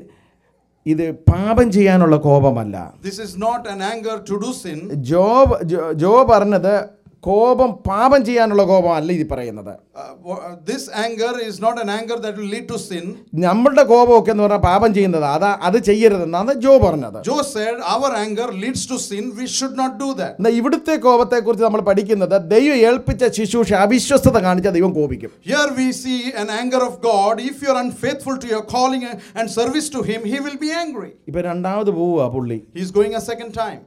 ഇത് പാപം ചെയ്യാനുള്ള കോപമല്ല This is not an anger to do sin. Job ജോ- ജോബ് പറഞ്ഞത് കോപം പാപം ചെയ്യാനുള്ള കോപമല്ല ഇത് പറയുന്നത് Uh, wha- uh, this anger is not an anger that will lead to sin. നമ്മളുടെ കോപമൊക്കെ എന്ന് പറഞ്ഞാൽ പാപം ചെയ്യുന്നത് അതാ അത് ചെയ്യരുതെന്നാണ് ജോ പറഞ്ഞത് Joe said, Our anger leads to sin. We should not do that. എന്നാൽ ഇവിടുത്തെ കോപത്തെക്കുറിച്ച് നമ്മൾ പഠിക്കുന്നത് ദൈവം ഏൽപ്പിച്ച ശുശ്രൂഷ അവിശ്വസ്തത കാണിച്ച ദൈവം കോപിക്കും Here we see an anger of God. If you are unfaithful to your calling and service to Him, He will be angry. ഇപ്പം രണ്ടാമത് പോവുക പുള്ളി He's going a second time.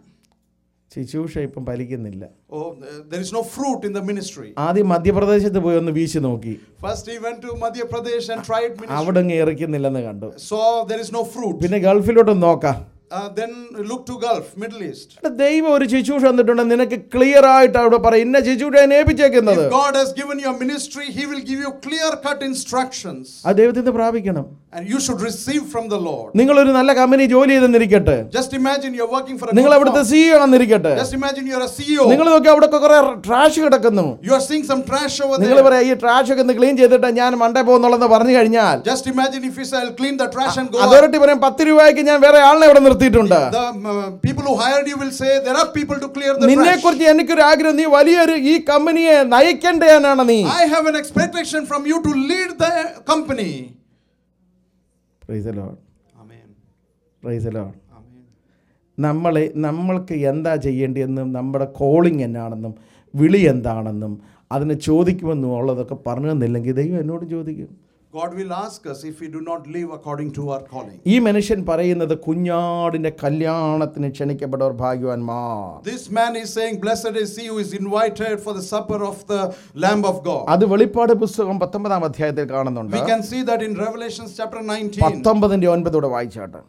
ശുശ്രൂഷ ഇപ്പം ഫലിക്കുന്നില്ല Oh, uh, there is no fruit in the ministry. ആദ്യം മധ്യപ്രദേശത്ത് പോയി ഒന്ന് വീശി നോക്കി First, he went to Madhya Pradesh and tried ministry. അവിടെ അങ്ങ് ഇറക്കുന്നില്ലെന്ന് കണ്ടു Saw there is no fruit. പിന്നെ ഗൾഫിലോട്ട് നോക്കാം Uh, then look to Gulf, Middle East. എടാ, ദൈവം ഒരു ശുശ്രൂഷ തന്നിട്ടുണ്ട് നിനക്ക് ക്ലിയർ ആയിട്ട് അവിടെ പറയും ഇന്ന ശുശ്രൂഷ ഏൽപ്പിച്ചേക്കുന്നത് If God has given you a ministry, He will give you clear cut instructions. ആ ദൈവത്തിൽ നിന്ന് പ്രാപിക്കണം And you should receive from the Lord. നിങ്ങളൊരു നല്ല കമ്പനി ജോലി ചെയ്തെന്നിരിക്കട്ടെ Just imagine you're working for a നിങ്ങൾ good അവിടുത്തെ firm. സിഇഒ ആണെന്നിരിക്കട്ടെ Just imagine you're a CEO. നിങ്ങൾ നോക്കി അവിടെ കുറെ ട്രാഷ് കിടക്കുന്നു You are seeing some trash over നിങ്ങൾ there. പറയാം ഈ ട്രാഷ് ഒക്കെ ഒന്ന് ക്ലീൻ ചെയ്തിട്ട് ഞാൻ മണ്ടേ പോകുന്നുള്ളതെന്ന് പറഞ്ഞു കഴിഞ്ഞാൽ Just imagine if you say, I'll clean the trash and go. out." Authority പറയും പത്ത് രൂപയ്ക്ക് ഞാൻ വേറെ ആളിനെ ഇവിടെ നിർത്തിയിട്ടുണ്ട് The um, uh, people who hired you will say, There are people to clear the നിന്നെ trash. കുറിച്ച് എനിക്കൊരു ആഗ്രഹം നീ വലിയൊരു ഈ കമ്പനിയെ നയിക്കേണ്ടതാണ് നീ I have an expectation from you to lead the company. Praise the Lord. Amen. Praise the Lord. Amen. നമ്മളെ നമ്മൾക്ക് എന്താ ചെയ്യേണ്ടതെന്നും നമ്മുടെ കോളിംഗ് എന്നാണെന്നും വിളി എന്താണെന്നും അതിനെ ചോദിക്കുമെന്നും ഉള്ളതൊക്കെ പറഞ്ഞു തന്നില്ലെങ്കിൽ ദൈവം എന്നോട് ചോദിക്കും God will ask us if we do not live according to our calling. ഈ മനുഷ്യൻ പറയുന്നത് കുഞ്ഞാടിൻ്റെ കല്യാണത്തിന് ക്ഷണിക്കപ്പെട്ടവർ ഭാഗ്യവാന്മാർ This man is saying, Blessed is he who is invited for the supper of the Lamb of God. അത് വെളിപ്പാട് പുസ്തകം പത്തൊമ്പതാം അധ്യായത്തിൽ കാണുന്നുണ്ട് We can see that in Revelation chapter 19. പത്തൊമ്പതിൻ്റെ ഒൻപതോടെ വായിച്ചാട്ട്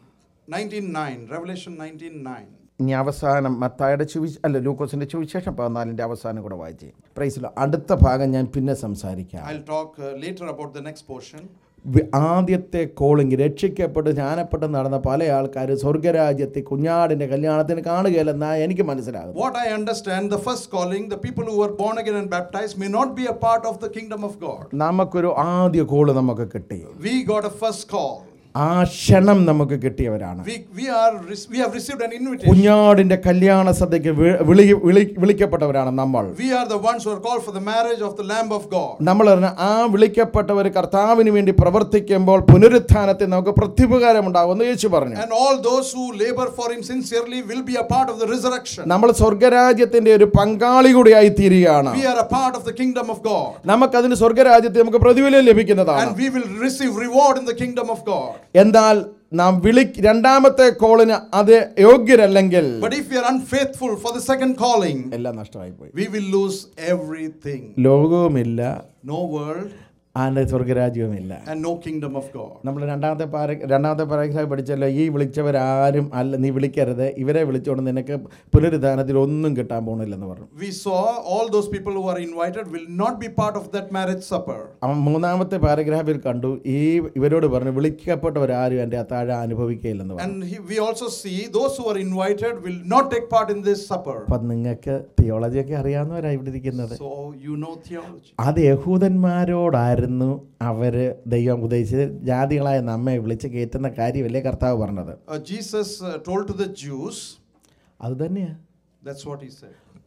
19.9. Revelation 19.9. ഇനി അവസാനം മത്തായുടെ ചുവി അല്ല ലൂക്കോസിൻ്റെ സുവിശേഷം പതിനാലിൻ്റെ അവസാനം കൂടെ വായിച്ചേ പ്രൈസിലോ അടുത്ത ഭാഗം ഞാൻ പിന്നെ സംസാരിക്കാം I'll talk uh, later about the next portion. വി- ആദ്യത്തെ കോളിംഗ് രക്ഷിക്കപ്പെട്ട് ജ്ഞാനപ്പെട്ട് നടന്ന പല ആൾക്കാർ സ്വർഗരാജ്യത്തെ കുഞ്ഞാടിൻ്റെ കല്യാണത്തിന് കാണുകയില്ലെന്നാ എനിക്ക് മനസ്സിലാകും What I understand, the first calling, the people who were born again and baptized may not be a part of the kingdom of God. നമുക്കൊരു ആദ്യ കോള് നമുക്ക് കിട്ടി We got a first call. ആ ക്ഷണം നമുക്ക് കിട്ടിയവരാണ് We, we, are, rec- we have received an invitation. കുഞ്ഞാടിൻ്റെ കല്യാണ സദ്യക്ക് വി- വിളി വിളി വിളിക്കപ്പെട്ടവരാണ് നമ്മൾ We are the ones who are called for the marriage of the Lamb of God. നമ്മൾ പറഞ്ഞ ആ വിളിക്കപ്പെട്ടവർ കർത്താവിന് വേണ്ടി പ്രവർത്തിക്കുമ്പോൾ പുനരുത്ഥാനത്തിൽ നമുക്ക് പ്രത്യുപകാരമുണ്ടാകുമെന്ന് യേശു പറഞ്ഞു And all those who labor for Him sincerely will be a part of the resurrection. നമ്മൾ സ്വർഗരാജ്യത്തിന്റെ ഒരു പങ്കാളി കൂടിയായി തീരുകയാണ് We are a part of the kingdom of God. നമുക്കതിന് സ്വർഗരാജ്യത്തിൽ നമുക്ക് പ്രതിഫലം ലഭിക്കുന്നതാണ് And we will receive reward in the kingdom of God. എന്നാൽ നാം വിളി രണ്ടാമത്തെ കോളിന് അത് യോഗ്യരല്ലെങ്കിൽ But if we are unfaithful for the second calling, എല്ലാം നഷ്ടമായി പോയി we will lose everything. ലോകവുമില്ല No world അതിൻ്റെ സ്വർഗരാജ്യവുമില്ല and no kingdom of God. നമ്മൾ രണ്ടാമത്തെ പാര രണ്ടാമത്തെ പാരഗ്രാഫ് പഠിച്ചല്ലോ ഈ വിളിച്ചവരാരും അല്ല നീ വിളിക്കരുത് ഇവരെ വിളിച്ചുകൊണ്ട് നിനക്ക് പുനരുദ്ധാനത്തിൽ ഒന്നും കിട്ടാൻ പോണില്ലെന്ന് പറഞ്ഞു We saw all those people who are invited will not be part of that marriage supper. അവൻ മൂന്നാമത്തെ പാരഗ്രാഫിൽ കണ്ടു ഈ ഇവരോട് പറഞ്ഞു വിളിക്കപ്പെട്ടവരാരും എൻ്റെ അത്താഴ അനുഭവിക്കുകയില്ലെന്ന് പറഞ്ഞു And he, we also see those who are invited will not take part in this supper. അപ്പം നിങ്ങൾക്ക് തിയോളജിയൊക്കെ അറിയാവുന്നവരാണ് ഇവിടെ ഇരിക്കുന്നത് So you know theology. അത് യഹൂദന്മാരോടായിരുന്നു അവർ ദൈവം ഉദ്ദേശിച്ചത് ജാതികളായ നമ്മെ വിളിച്ച് കയറ്റുന്ന കാര്യമല്ലേ കർത്താവ് പറഞ്ഞത് Uh, Jesus uh, told to the Jews, അത് തന്നെയാണ് that's what he said.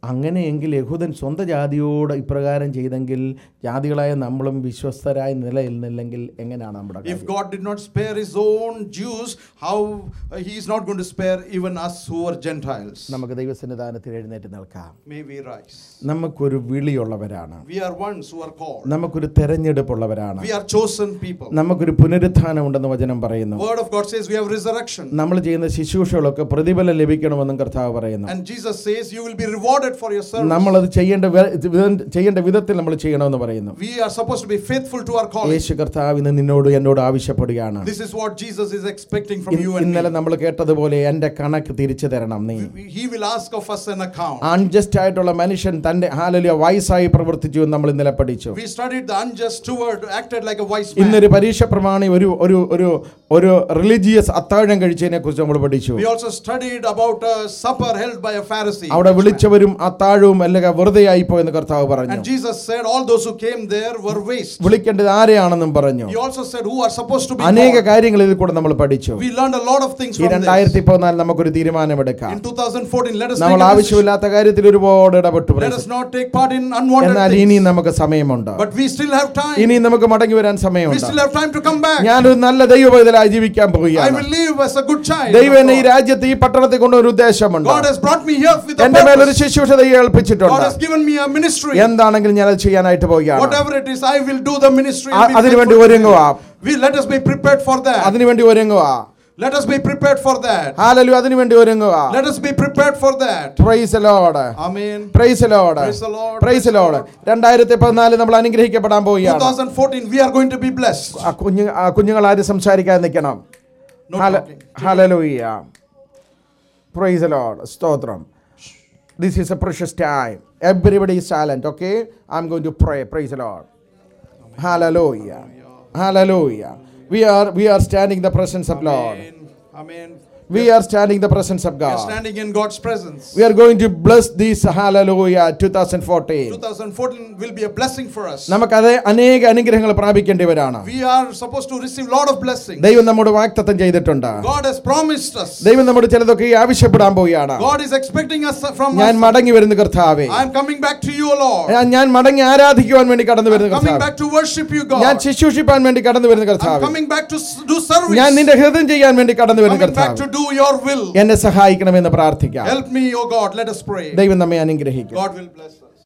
അങ്ങനെയെങ്കിൽ യഹൂദൻ സ്വന്തം ജാതിയോട് ഇപ്രകാരം ചെയ്തെങ്കിൽ ജാതികളായ നമ്മളും വിശ്വസ്തരായി നിലനിന്നില്ലെങ്കിൽ എങ്ങനെയാണ് നമ്മുടെ കാര്യം? If God did not spare his own Jews, how uh, he is not going to spare even us who are Gentiles? നമുക്ക് ദൈവസന്നിധാനത്തിൽ എഴുന്നേറ്റ് നിൽക്കാം May we rise. നമുക്കൊരു വിളിയുള്ളവരാണ് We are ones who are called. നമുക്കൊരു തെരഞ്ഞെടുപ്പുള്ളവരാണ് We are chosen people. നമുക്കൊരു പുനരുത്ഥാനം ഉണ്ടെന്ന് വചനം പറയുന്നു Word of God says we have resurrection. നമ്മൾ ചെയ്യുന്ന ശുശ്രൂഷകളൊക്കെ പ്രതിഫലം ലഭിക്കണമെന്നും കർത്താവ് പറയുന്നു And Jesus says you will be rewarded for your service. നമ്മളത് ചെയ്യേണ്ട വെ- വിധം- ചെയ്യേണ്ട വിധത്തിൽ നമ്മൾ ചെയ്യണമെന്ന് പറയുന്നു We are supposed to be faithful to our calling. യേശു കർത്താവ് ഇന്ന് നിന്നോട് എന്നോട് ആവശ്യപ്പെടുകയാണ് This is what Jesus is expecting from you ഇൻ- and ഇന്നലെ me. നമ്മൾ കേട്ടതുപോലെ എന്റെ കണക്ക് തിരിച്ചു തരണം നീ He will ask of us an account. Unjust ആയിട്ടുള്ള മനുഷ്യൻ തന്റെ ഹാലലിയ വയസ്സായി പ്രവർത്തിച്ചു എന്ന് നമ്മൾ ഇന്നലെ പഠിച്ചു We studied the unjust steward who acted like a wise man. ഇന്നൊരു പരീക്ഷ പ്രമാണി ഒരു ഒരു ഒരു ഒരു റിലീജിയസ് അത്താഴം കഴിച്ചതിനെ കുറിച്ച് നമ്മൾ പഠിച്ചു We also studied about a supper held by a Pharisee. അവിടെ വിളിച്ചവരും അത്താഴവും അല്ലെങ്കിൽ വെറുതെ ആയിപ്പോ എന്ന് കർത്താവ് പറഞ്ഞു And Jesus said all those who came there were waste. വിളിക്കേണ്ടത് ആരെയാണെന്നും പറഞ്ഞു He also said who are supposed to be അനേക called. കാര്യങ്ങൾ ഇതിൽ കൂടെ നമ്മൾ പഠിച്ചു We learned a lot of things ഈ from this. രണ്ടായിരത്തി പതിനാല് നമുക്കൊരു തീരുമാനമെടുക്കാം In 2014, let us നമ്മൾ take a decision. ആവശ്യമില്ലാത്ത കാര്യത്തിൽ ഒരുപാട് ഇടപെട്ടു Let praise us not take part in unwanted എന്നാൽ things. ഇനി നമുക്ക് സമയമുണ്ട് But we still have time. ഇനി നമുക്ക് മടങ്ങി വരാൻ We സമയമുണ്ട് still have time to come back. ഞാനൊരു നല്ല ദൈവപൈതലായി ജീവിക്കാൻ I പോവുകയാണ് will live as a good child. ദൈവം of എന്നെ ഈ God. രാജ്യത്ത് ഈ പട്ടണത്തിൽ കൊണ്ട് ഒരു ഉദ്ദേശമുണ്ട് God has brought me here with a എന്റെ മേലൊരു purpose. ശുശ്രൂഷ ദൈവം God ഏൽപ്പിച്ചിട്ടുണ്ട് has given me a ministry. എന്താണെങ്കിലും ഞാൻ അത് ചെയ്യാനായിട്ട് പോവുകയാണ് Whatever it is, I will do the ministry. and uh- be അതിനുവേണ്ടി faithful to ഒരുങ്ങുക it. We let us be prepared for that. അതിനുവേണ്ടി ഒരുങ്ങുക Let us be prepared for that. ഹാലലു അതിനുവേണ്ടി ഒരുങ്ങുക Let us be prepared for that. Praise Lord Amen. Praise Lord Praise the Lord. Praise Lord രണ്ടായിരത്തി പതിനാല് നമ്മൾ അനുഗ്രഹിക്കപ്പെടാൻ പോവുകയാണ് 2014, we are going to be blessed. ആ കുഞ്ഞു ആ കുഞ്ഞുങ്ങൾ ആരും സംസാരിക്കാൻ നിൽക്കണം No Hall- talking. Hallelujah. Praise the Lord. Stotram. This is a precious time. Everybody is silent, okay? I'm going to pray. Praise the Lord. Hallelujah. Hallelujah. We are we are standing in the presence of Lord. Amen. Amen. We are standing in the presence of We are God. standing in God's presence. We are going to bless this hallelujah 2014. 2014 will be a blessing for us. നമുക്കത് അനേക അനുഗ്രഹങ്ങൾ പ്രാപിക്കേണ്ടവരാണ് We are supposed to receive lot of blessings. ദൈവം നമ്മോട് വാക്തത്വം ചെയ്തിട്ടുണ്ട് God has promised us. ദൈവം നമ്മോട് ചിലതൊക്കെ ആവശ്യപ്പെടാൻ പോവുകയാണ് God is expecting us from ഞാൻ us. മടങ്ങി വരുന്ന കർത്താവേ I am coming back to you, Lord. ഞാൻ- ഞാൻ മടങ്ങി ആരാധിക്കുവാൻ വേണ്ടി കടന്നു വരുന്ന I'm coming കർത്താവ് back to worship you, ഞാൻ God. ശുശ്രൂഷിപ്പാൻ വേണ്ടി കടന്നു വരുന്ന I'm കർത്താവ് coming back to s- do service. ഞാൻ നിന്റെ ഹൃദയം ചെയ്യാൻ വേണ്ടി കടന്നു വരുന്ന Coming back കർത്താവ് to do your will. എന്നെ സഹായിക്കണമെന്ന് പ്രാർത്ഥിക്കാം Help me, O God. Let us pray. ദൈവം നമ്മെ അനുഗ്രഹിക്കും God will bless us.